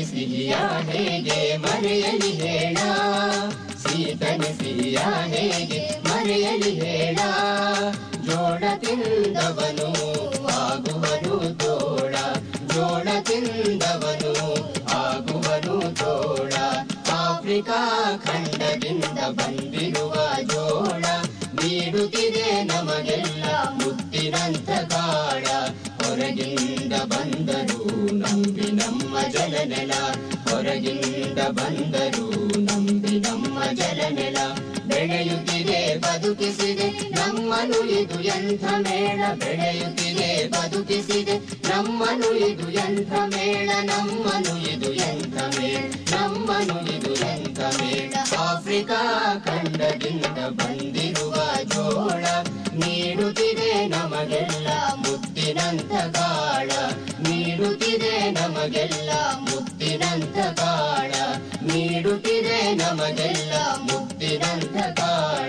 G: ಸಿಹಿಯ ಹೇಗೆ ಮರೆಯಲಿ ಹೇಳ ಸೀತನ ಸಿಹಿಯ ಹೇಗೆ ಮರೆಯಲಿ ಹೇಳ ಜೋಳ ತಿಂದವನು ಆಗುವನು ತೋಳ ಜೋಳ ತಿಂದವನು ಆಗುವನು ತೋಳ ಆಫ್ರಿಕಾ ಖಂಡದಿಂದ ಬಂದಿರುವ ಜೋಳ ನೀಡುತ್ತಿದೆ ನಮಗೆಲ್ಲ ಮುತ್ತಿನಂತ ಕಾಳ ಹೊರಗಿಂದ ಬಂದರು ನಂಬಿ ನಮ್ಮ ಜಲನೆಲ ಹೊರಗಿಂದ ಬಂದರು ನಂಬಿ ನಮ್ಮ ಜಲನೆಲ ಬೆಳೆಯುತ್ತಿದೆ ಬದುಕಿಸಿದೆ ನಮ್ಮನು ಇದು ಎಂಥ ಮೇಳ ಬೆಳೆಯುತ್ತಿದೆ ಬದುಕಿಸಿದೆ ನಮ್ಮನು ಇದು ಎಂಥ ಮೇಳ ನಮ್ಮನು ಇದು ಎಂಥ ಮೇಳ ನಮ್ಮನು ಇದು ಎಂಥ ಮೇಳ ಆಫ್ರಿಕಾ ಖಂಡದಿಂದ ಬಂದಿರುವ ಜೋಳ ನೀಡುತ್ತಿದೆ ನಮಗೆಲ್ಲ ಮುತ್ತಿನಂತ ಕಾಳ ನೀಡುತ್ತಿದೆ ನಮಗೆಲ್ಲ ಮುತ್ತಿನಂತ ಕಾಳ ನೀಡುತ್ತಿದೆ ನಮಗೆಲ್ಲ ಮುತ್ತಿನಂತ ಕಾಳ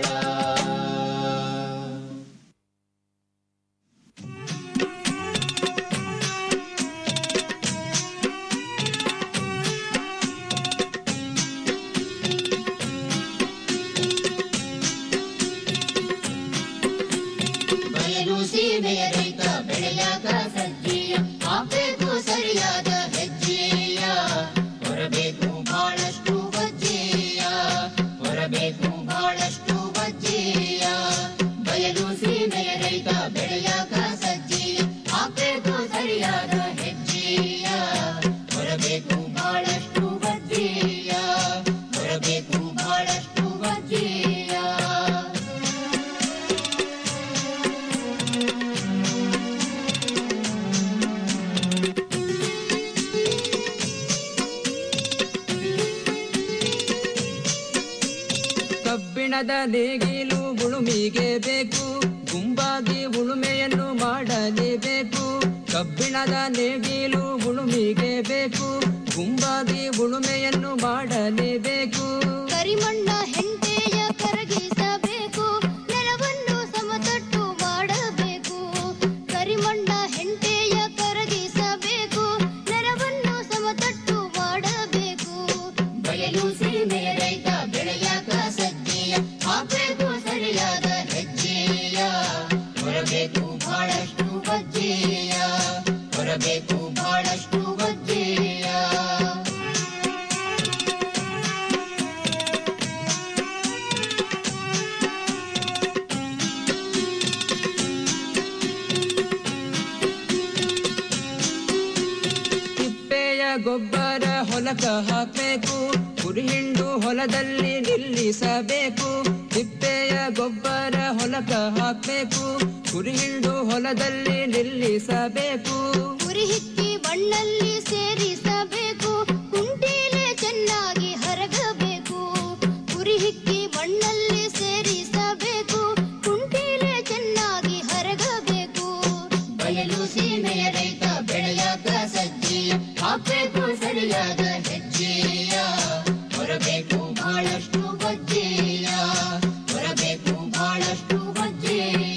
G: ಬಯಲು ಸೀಮೆಯ ರೈತ ಬೆಳೆಯಾಗ ಸಜ್ಜೀಯ ಹಾಕಬೇಕು ಸರಿಯಾದ ಹೆಜ್ಜೆಯ ಹೊರಬೇಕು ಬಹಳಷ್ಟು ಬಜ್ಜೆಯ ಹೊರಬೇಕು ಬಹಳಷ್ಟು ಬಜ್ಜೆಯ ಬಯಲು ಸೀಮೆಯ ರೈತ ಬೆಳೆಯಾಗ ಸಜ್ಜೀಯ ಹಾಕಬೇಕು ಸರಿಯಾದ ಹೆಜ್ಜೆಯ ಹೊರಬೇಕು ಬಹಳಷ್ಟು ಬಜ್ಜೆಯ ಹೊರಬೇಕು ಬಹಳಷ್ಟು ಬಜ್ಜೆಯ
H: ಕಬ್ಬಿಣದ ನೇಗಿಲು ಉಳುಮಿಗೆ ಬೇಕು ಗುಂಪಾಗಿ ಉಳುಮೆಯನ್ನು ಮಾಡಲೇಬೇಕು ಕಬ್ಬಿಣದ ನೇಗಿಲು ಉಳುಮಿಗೆ ಬೇಕು ಗುಂಪಾಗಿ ಉಳುಮೆಯನ್ನು ಮಾಡಲೇಬೇಕು
I: ಕರಿಮಣ್ಣ ಹೆಂಟೆಯ ಕರಗಿಸಬೇಕು ನೆಲವನ್ನು ಸಮತಟ್ಟು ಮಾಡಬೇಕು ಕರಿಮಣ್ಣ ಹೆಂಟೆಯ ಕರಗಿಸಬೇಕು ನೆಲವನ್ನು ಸಮತಟ್ಟು ಮಾಡಬೇಕು
G: ಬಯಲು ಸೀಮೆಯ ರೈತ ಬೆಳೆಯಾಕ ಸಜ್ಜೆಯ ಹಾಕಬೇಕು ಸರಿಯಾದ ಹೆಜ್ಜೆಯ ಹೊರಬೇಕು ಬಹಳಷ್ಟು ಬಜ್ಜೆಯ ಹೊರಬೇಕು ಬಹಳಷ್ಟು ಬಜ್ಜೆಯ
H: ತಿಪ್ಪೆಯ ಗೊಬ್ಬರ ಹೊಲಕ ಹಾಕಬೇಕು ಕುರಿಹಿಂಡು ಹೊಲದಲ್ಲಿ ನಿಲ್ಲಿಸಬೇಕು ತಿಪ್ಪೆಯ ಗೊಬ್ಬರ ಹೊಲಕ ಹಾಕಬೇಕು ಕುರಿಹಿಂಡು ಹೊಲದಲ್ಲಿ ನಿಲ್ಲಿಸಬೇಕು
I: ಉರಿ ಹಿಕ್ಕಿ ಮಣ್ಣಲ್ಲಿ ಸೇರಿಸಬೇಕು ಕುಂಟೀಲೆ ಚೆನ್ನಾಗಿ ಹರಗಬೇಕು ಉರಿ ಹಿಕ್ಕಿ ಮಣ್ಣಲ್ಲಿ ಸೇರಿಸಬೇಕು ಕುಂಟೀಲೆ ಚೆನ್ನಾಗಿ ಹರಗಬೇಕು
G: ಬಯಲು ಸೀಮೆಯ ರೈತ ಬೆಳೆಯಾಕ ಸಜ್ಜೆಯ ಹಾಕಬೇಕು ಸರಿಯಾದ ಹೆಜ್ಜೆಯ ಹೊರಬೇಕು ಬಹಳಷ್ಟು ಬಜ್ಜೆಯ ಹೊರಬೇಕು ಬಹಳಷ್ಟು ಬಜ್ಜೆಯ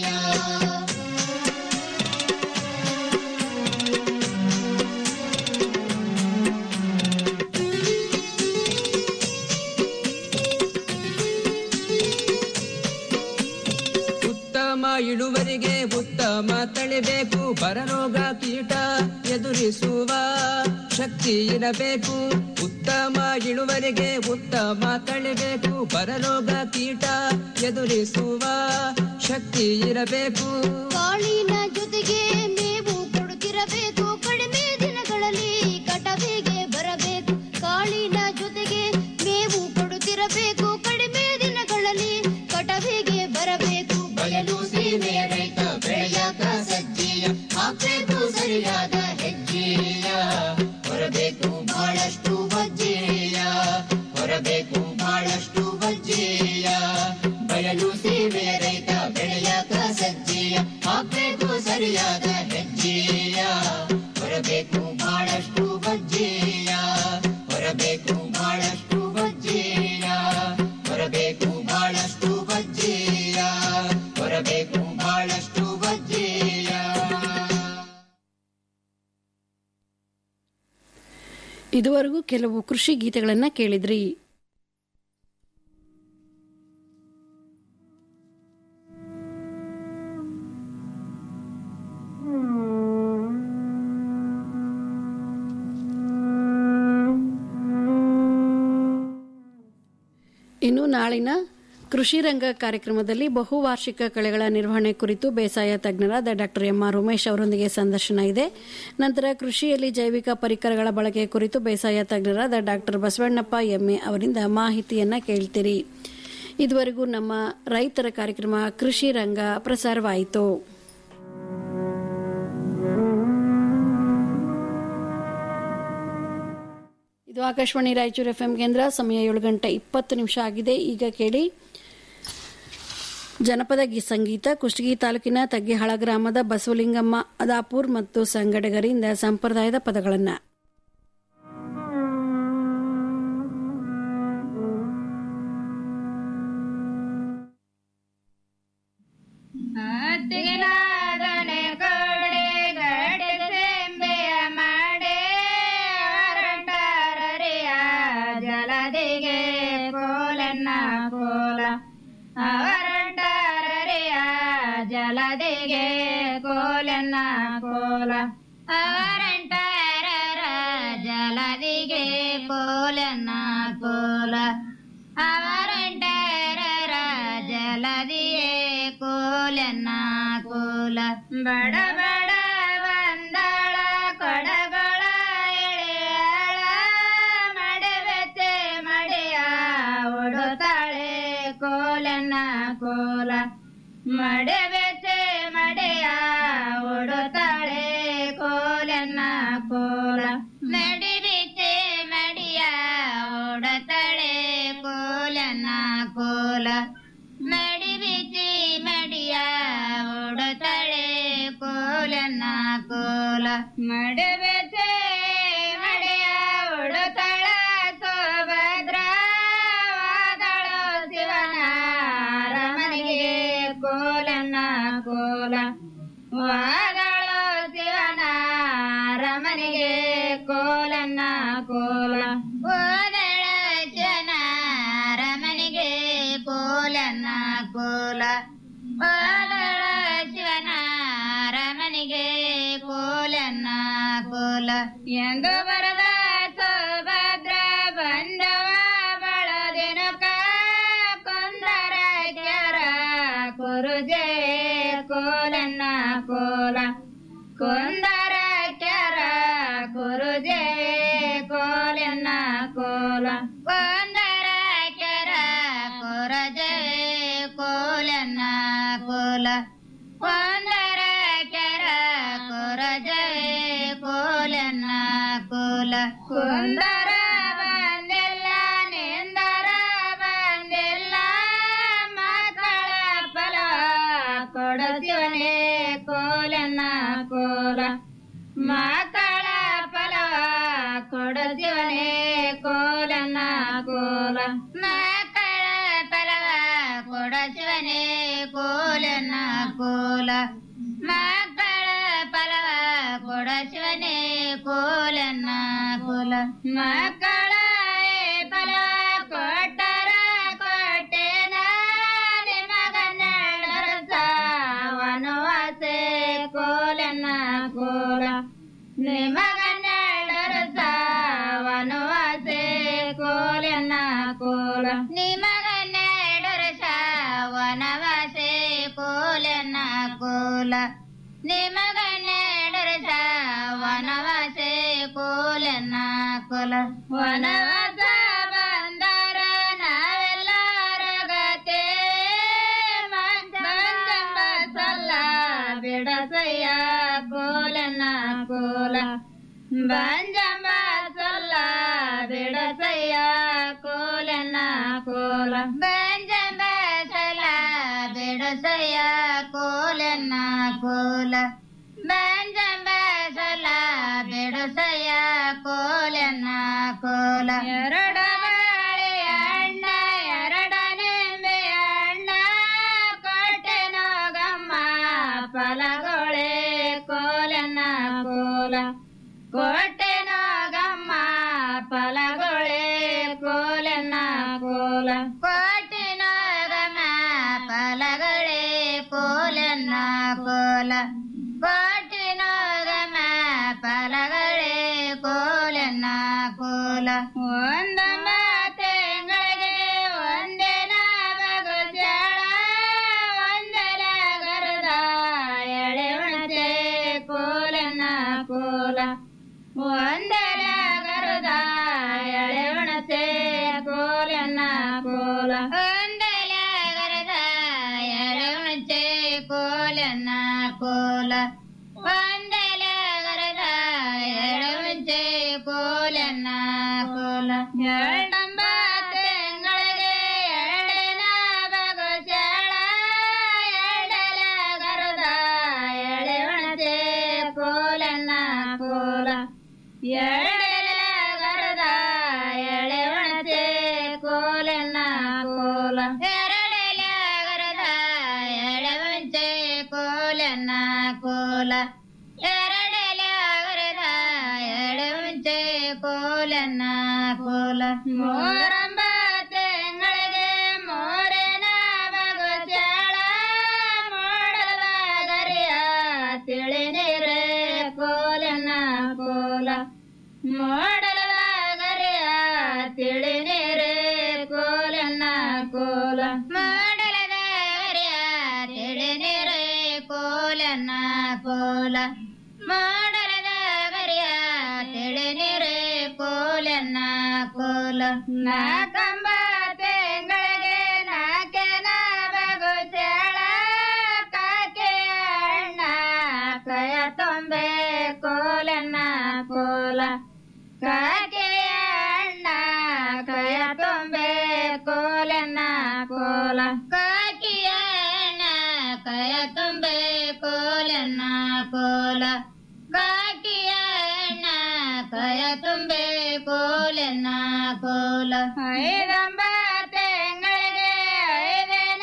H: ಉತ್ತಮ ಇಳುವರಿಗೆ ಉತ್ತಮ ತಳಿಬೇಕು ಬರರೋಗ ಕೀಟ ಎದುರಿಸುವ ಶಕ್ತಿ ಇರಬೇಕು ಉತ್ತಮ ಇಳುವರಿಗೆ ಉತ್ತಮ ತಳಿಬೇಕು ಬರರೋಗ ಕೀಟ ಎದುರಿಸುವ ಶಕ್ತಿ ಇರಬೇಕು
I: ಕಾಳಿನ ಜೊತೆಗೆ ಮೇವು ಕೊಡುತ್ತಿರಬೇಕು ಕಡಿಮೆ ದಿನಗಳಲ್ಲಿ ಕಟವಿಗೆ ಬರಬೇಕು ಕಾಳಿನ ಜೊತೆಗೆ ಮೇವು ಕೊಡುತ್ತಿರಬೇಕು ಕಡಿಮೆ ದಿನಗಳಲ್ಲಿ ಕಟವಿಗೆ ಬರಬೇಕು
G: ಬಯಲು ಸೀಮೆಯ ರೈತ ಬೆಳೆಯಾಕ ಸಜ್ಜೆಯ ಹಾಕಬೇಕು ಸರಿಯಾದ ಹೆಜ್ಜೆಯ ಹೊರಬೇಕು ಬಹಳಷ್ಟು ಬಜ್ಜೆಯ ಹೊರಬೇಕು ಬಹಳಷ್ಟು ಬಜ್ಜೆಯ ಬಯಲು ಸೀಮೆಯ ರೈತ ಬೆಳೆಯಾಕ ಸಜ್ಜೆಯ ಹಾಕಬೇಕು ಸರಿಯಾದ
D: ಇದುವರೆಗೂ ಕೆಲವು ಕೃಷಿ ಗೀತೆಗಳನ್ನ ಕೇಳಿದ್ರಿ ಇನ್ನು ನಾಳಿನ ಕೃಷಿ ರಂಗ ಕಾರ್ಯಕ್ರಮದಲ್ಲಿ ಬಹುವಾರ್ಷಿಕ ಕಳೆಗಳ ನಿರ್ವಹಣೆ ಕುರಿತು ಬೇಸಾಯ ತಜ್ಞರಾದ ಡಾಕ್ಟರ್ ಎಂಆರ್ ಉಮೇಶ್ ಅವರೊಂದಿಗೆ ಸಂದರ್ಶನ ಇದೆ ನಂತರ ಕೃಷಿಯಲ್ಲಿ ಜೈವಿಕ ಪರಿಕರಗಳ ಬಳಕೆ ಕುರಿತು ಬೇಸಾಯ ತಜ್ಞರಾದ ಡಾಕ್ಟರ್ ಬಸವಣ್ಣಪ್ಪ ಎಮ್ಮೆ ಅವರಿಂದ ಮಾಹಿತಿಯನ್ನ ಕೇಳ್ತೀರಿ ಇದುವರೆಗೂ ನಮ್ಮ ರೈತರ ಕಾರ್ಯಕ್ರಮ ಕೃಷಿ ರಂಗ ಪ್ರಸಾರವಾಯಿತು ಇದು ಆಕಾಶವಾಣಿ ರಾಯಚೂರು ಎಫ್ಎಂ ಕೇಂದ್ರ ಸಮಯ ಏಳು ಗಂಟೆ ಇಪ್ಪತ್ತು ನಿಮಿಷ ಆಗಿದೆ ಈಗ ಕೇಳಿ ಜನಪದ ಗಿ- ಸಂಗೀತ ಕುಷ್ಟಗಿ ತಾಲೂಕಿನ ತಗ್ಗಿಹಾಳ ಗ್ರಾಮದ ಬಸವಲಿಂಗಮ್ಮ ಅದಾಪುರ್ ಮತ್ತು ಸಂಗಡಗರಿಂದ ಸಂಪ್ರದಾಯದ ಪದಗಳನ್ನ
J: ಹತ್ತಿಗಿಲಾದನೆ ಕೊಡೆ ಗಡೆ ಸೆಂಬೆಯ ಮಾಡೆ ಹೊರಟಾರರಿಯ ಜಲದಿಗೆ ಕೋಲನ್ನ ಕೋಲ ಅವರಂಟಾರರಿಯ ಜಲದಿಗೆ ಕೋಲನ್ನ ಕೋಲ ಅವರಂಟಾರರ ಜಲದಿಗೆ ಕೋಲನ್ನ ಕೋಲ ಅವರಂಟಾರರ ಜಲದಿಯೇ ಕೋಲನ್ನ ಕೋಲ ಬಡ ಬಡ ಬಂದಳ ಕೊಡಗಳ ಎಳೆಯಳ ಮಡವೆತೆ ಮಡೆಯ ಉಡುತ್ತಾಳೆ ಕೋಲನ್ನ ಕೋಲ ಮಡವೆತೆ ಮಡೆಯ ಉಡುತ್ತಾಳೆ ಕೋಲನ್ನ ಕೋಲ ನಡಿಬಿತೆ ಮಡಿಯ ಉಡುತ್ತಾಳೆ ಕೋಲನ್ನ ಕೋಲ ಮಡಿಬಿಸಿ ಮಡಿಯ ಉಡುತ್ತಾಳೆ ಕೋಲನ್ನ ಕೋಲ ಮಡವೆತೆ ಮಡೆಯ ಉಡುತ್ತಾಳ ಸೋಭದ್ರ ವಾದಳು ಶಿವನ ರಮನಿಗೆ ಕೋಲನ್ನ ಕೋಲ ವಾದಳು ಶಿವನ ರಮನಿಗೆ ಕೋಲನ್ನ ಕೋಲ ಓದಳ ಶಿವನ ರಮನಿಗೆ ಕೋಲನ್ನ ಕೋಲ ಓದಳ ಶಿವನ ರಮನಿಗೆ ಕೋಲನ್ನ ಕೋಲ ಎಂದು ಬರದ ಸುಭದ್ರ ಬಂದವ ಬಳದಿನಕ ಕೊಂದರ ಕ್ಯಾರ ಕುರುಜೆ ಕೋಲನ್ನ ಕೋಲ ಕೊಂದರ ಕ್ಯಾರ ಕುರುಜೆ ಕೋಲನ್ನ ಕೋಲ ಕೊಂದರ ಕ್ಯಾರ ಕುರಜೆ ಕೋಲನ್ನ ಕೋಲ ಕೊಂದರ ಕ್ಯಾರ ಕುರಜೆ ಕೋಲನ್ನ ಕೋಲ ಕುಂದರ ಬಂದೆಲ್ಲ ನೆಂದರ ಬಂದೆಲ್ಲ ಮಕ್ಕಳ ಫಲ ಕೊಡದಿವನೇ ಕೋಲನ್ನ ಕೋಲ ಮಕ್ಕಳ ಫಲ ಕೊಡದಿವನೇ ಕೋಲನ್ನ ಕೋಲ ಮಕ್ಕಳ ಫಲವ ಕೊಡಸಿವನೇ ಕೋಲನ್ನ ಕೋಲ ಮಕ್ಕಳ ಫಲವ ಕೊಡಸಿವನೇ ಕೋಲನ್ನ ಕೋಲ ಮಕ್ಕಳ ಫಲ ಕೊಟ್ಟರ ಕೊಟ್ಟೆನ ಮಗನ ವನವಾಸೆ ಕೋಲನ್ನ ಕೋಲ ನಿಮಗನ್ನೆರಡರ ವನವಾಸೆ ಕೋಲನ್ನ ಕೋಲ ನಿಮಗನ್ನೆರಡರ ವನವಾಸೆ ಕೋಲನ್ನ ಕೋಲ ನಿಮಗನ್ನೆರಡರ ವನವಾಸೆ ಕೋಲನ್ನ ಕೋಲ ವನವಾಸ ಬಂದರ ನಾವೆಲ್ಲರಗತೆ ಮಂಜಂಬ ಸಲ್ಲ ಬಿಡಸಯ್ಯ ಕೋಲನ್ನ ಕೋಲ ಬಂಜಂಬ ಸಲ್ಲ ಬಿಡಸಯ್ಯ ಕೋಲನ್ನ ಕೋಲ ಬಂಜಂಬ ಸಲ ಬಿಡಸಯ್ಯ ಕೋಲನ್ನ ಕೋಲ ಬಂಜಂಬ ಸಲ ಬಿಡಸಯ್ಯ ಕೋಲನ್ನ ಕೋಲ ಎರಡ ಬಾಳೆ ಅಣ್ಣ ಎರಡನೇ ಅಣ್ಣ ಕೊಟ್ಟೆನೋ ಗಮ್ಮ ಫಲಗೊಳೆ ಕೋಲನ್ನ ಕೋಲ ಕೊಟ್ಟೆನೋ ಗಮ್ಮ ಕೋಲ ಒಂದೊಂಬ ತಿಂಗಳಿಗೆ ಒಂದಿನ ಬಗುಜಾಳ ಒಂದಲ ಗರದ ಎಳೆ ಉಣತೆ ಕೋಲನ ಕೋಲ ಒಂದಲ ಗರದ ಎಳೆ ಉಣತೆ ಕೋಲನ ಕೋಲ ಒಂದಲ ಗರದ ಎಳೆ ಉಣತೆ ಕೋಲನ ಕೋಲ ಒಂದಲ ಗರದ ಎಳೆ ಉಣತೆ ಕೋಲನ ಕೋಲ ಎರಡಂಬ ತಿಂಗಳಿಗೆ ಎರಡನ ಬಗುಜಾಳ ಎರಡಲ ಗರದ ಎಳೆ ಉಣತೆ ಕೋಲನ ಕೋಲ ಎರಡಲ ಗರದ ಎಳೆ ಉಣತೆ ಕೋಲನ ಕೋಲ ಎರಡಲ ಗರದ ಎಳೆ ಉಣತೆ ಕೋಲನ ಕೋಲ ಎರಡಲ ಗರದ ಎಳೆ ಉಣತೆ ಕೋಲನ ಕೋಲ ಮೋರಂಬ ತಿಂಗಳಿಗೆ ಮೋರೆನ ಬಗುಜಾಳ ಮಾಡಲ ಗರಿಯ ತಿಳಿ ನೀರೆ ಕೋಲನ ಕೋಲ ಮಾಡಲ ಗರಿಯ ತಿಳಿ ನೀರೆ ಕೋಲನ ಕೋಲ ಮಾಡಲದ ಗರಿಯ ತಿಳಿ ನೀರೆ ಕೋಲನ ಕೋಲ ಮಾಡಲದ ಗರಿಯ ತಿಳಿ ನೀರೆ ಕೋಲನ ಕೋಲ ನಾಕಂಬ ತಿಂಗಳಿಗೆ ನಾಕೆನ ಬಗುಜಾಳ ಕಾಕೆ ಅಣ್ಣ ಕಯ ತೊಂಬೆ ಕೋಲನ ಕೋಲ ಕಾಕೆ ಅಣ್ಣ ಕಯ ತೊಂಬೆ ಕೋಲನ ಕೋಲ ಕಾಕಿಯ ಅಣ್ಣ ಕಯ ತೊಂಬೆ ಕೋಲನ ಕೋಲ ಕಾಕಿಯ ಅಣ್ಣ ಕಯ ತುಂಬೆ ಕೋಲನ ಕೋಲ ಐದಂಬ ತಿಂಗಳಿಗೆ ಐದನ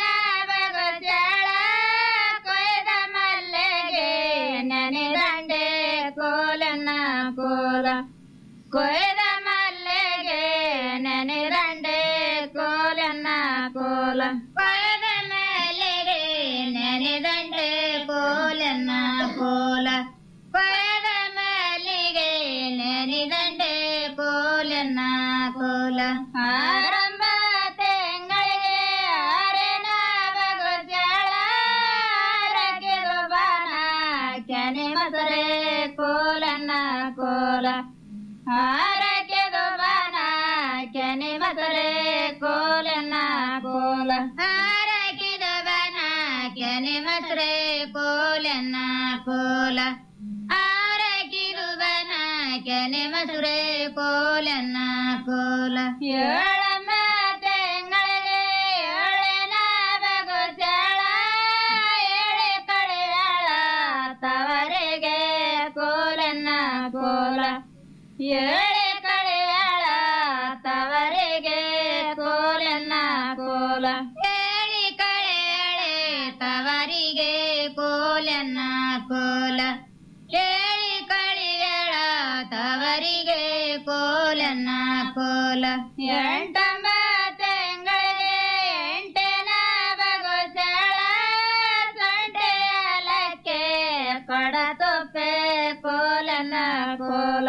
J: ಬಗುಜಾಳ ಕೊಯ್ದ ಮಲ್ಲೆಗೆ ನೆನೆದಂಡೆ ಕೋಲನ ಕೋಲ ಕೊಯ್ದ ಮಲ್ಲೆಗೆ ನೆನೆದಂಡೆ ಕೋಲನ ಕೋಲ ಕೊಯ್ದ ಮಲ್ಲೆಗೆ ನೆನೆದಂಡೆ ಕೋಲನ ಕೋಲ ಕೊಯ್ದ ಮಲ್ಲಿಗೆ ನೆನೆದಂಡೆ ಕೋಲನ ಕೋಲ ಆರಂಭ ತಿಂಗಳಿಗೆ ಆರೆನ ಬಗುಜಾಳ ಆರಕ್ಕಿದು ಬಾನ ಕೆನೆ ಮಸರೆ ಕೋಲನ ಕೋಲ ಆರಕ್ಕಿದು ಬಾನ ಕೆನೆ ಮಸರೆ ಕೋಲನ ಕೋಲ ಆರಕ್ಕಿದು ಬಾನ ಕೆನೆ ಮಸರೆ ಕೋಲನ ಕೋಲ ಆರಕ್ಕಿದು ಬಾನ ಕೆನೆ ಮಸರೆ ಕೋಲನ ಕೋಲ ಏಳಮ್ಮ ತಿಂಗಳಿಗೆ ಏಳನ ಬಗುಜಾಳ ಏಳೆ ಕಳೆಯಾಳ ತವರೆಗೆ ಕೋಲನ ಕೋಲ ಏಳೆ ಕಳೆಯಾಳ ತವರೆಗೆ ಕೋಲನ ಕೋಲ ಏಳಿ ಕಳೆಯಳೆ ತವರಿಗೆ ಕೋಲನ ಕೋಲ ಏಳಿ ಕಳೆಯಳ ತವರಿಗೆ ಕೋಲನ ಕೋಲ ಎಂಟಂಬ ತಿಂಗಳಿಗೆ ಎಂಟನ ಬಗುಜಾಳ ಸೊಂಟೆಯಲಕ್ಕೆ ಕೊಡತೊಪ್ಪೆ ಕೋಲನ ಕೋಲ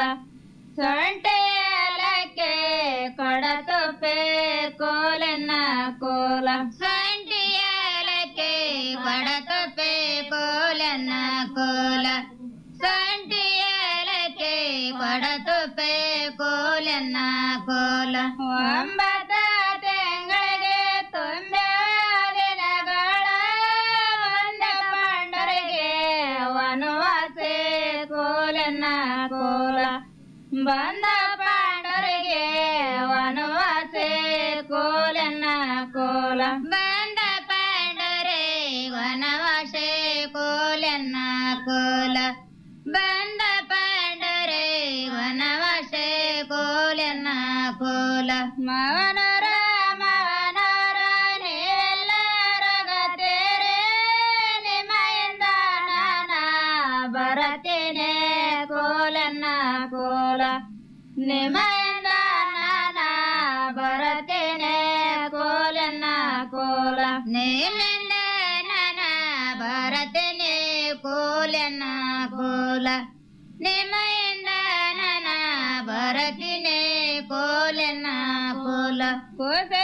J: ಸೊಂಟೆಯಲಕ್ಕೆ ಕೊಡತೊಪ್ಪೆ ಕೋಲನ ಕೋಲ ಸೊಂಟಿಯಲಕ್ಕೆ ಕೊಡತೊಪ್ಪೆ ಕೋಲನ ಕೋಲ ಸೊಂಟಿಯಲಕ್ಕೆ ಕೊಡತೊಪ್ಪೆ ಕೋಲನ ಕೋಲ ಒಂಬತ್ತ ತಿಂಗಳಿಗೆ ತುಂಬೆ ದಿನಗಳ ಒಂದ ಪಾಂಡರಿಗೆ ವನವಾಸೆ ಕೋಲನ ಕೋಲ ಬಂದ ಪಾಂಡರಿಗೆ ವನವಾಸೆ ಕೋಲನ ಕೋಲ ಬಂದ ಪಾಂಡರೆ ವನವಾಸೆ ಕೋಲನ ಕೋಲ ಬಂದ ಪಾಂಡರೆ ವನವಾಸೆ ಕೋಲನ ಕೋಲ ಮವನರ ಮವನರ ನೀವೆಲ್ಲರ ಗತೇರೆ ನಿಮ್ಮೆಯಿಂದ ನಾನ ಬರತೇನೆ ಕೋಲನ ಕೋಲ ನಿಮ್ಮೆಯಿಂದ ನಾನ ಬರತೇನೆ ಕೋಲನ ಕೋಲ ನಿಮ್ಮಿಂದ ನಾನ ಬರತೇನೆ ಕೋಲನ ಕೋಲ ನಿಮ್ಮೆಯಿಂದ ನಾನ ಬರತೀನಿ ಕೋಲ ಕೋಲ ಕೋಸೆ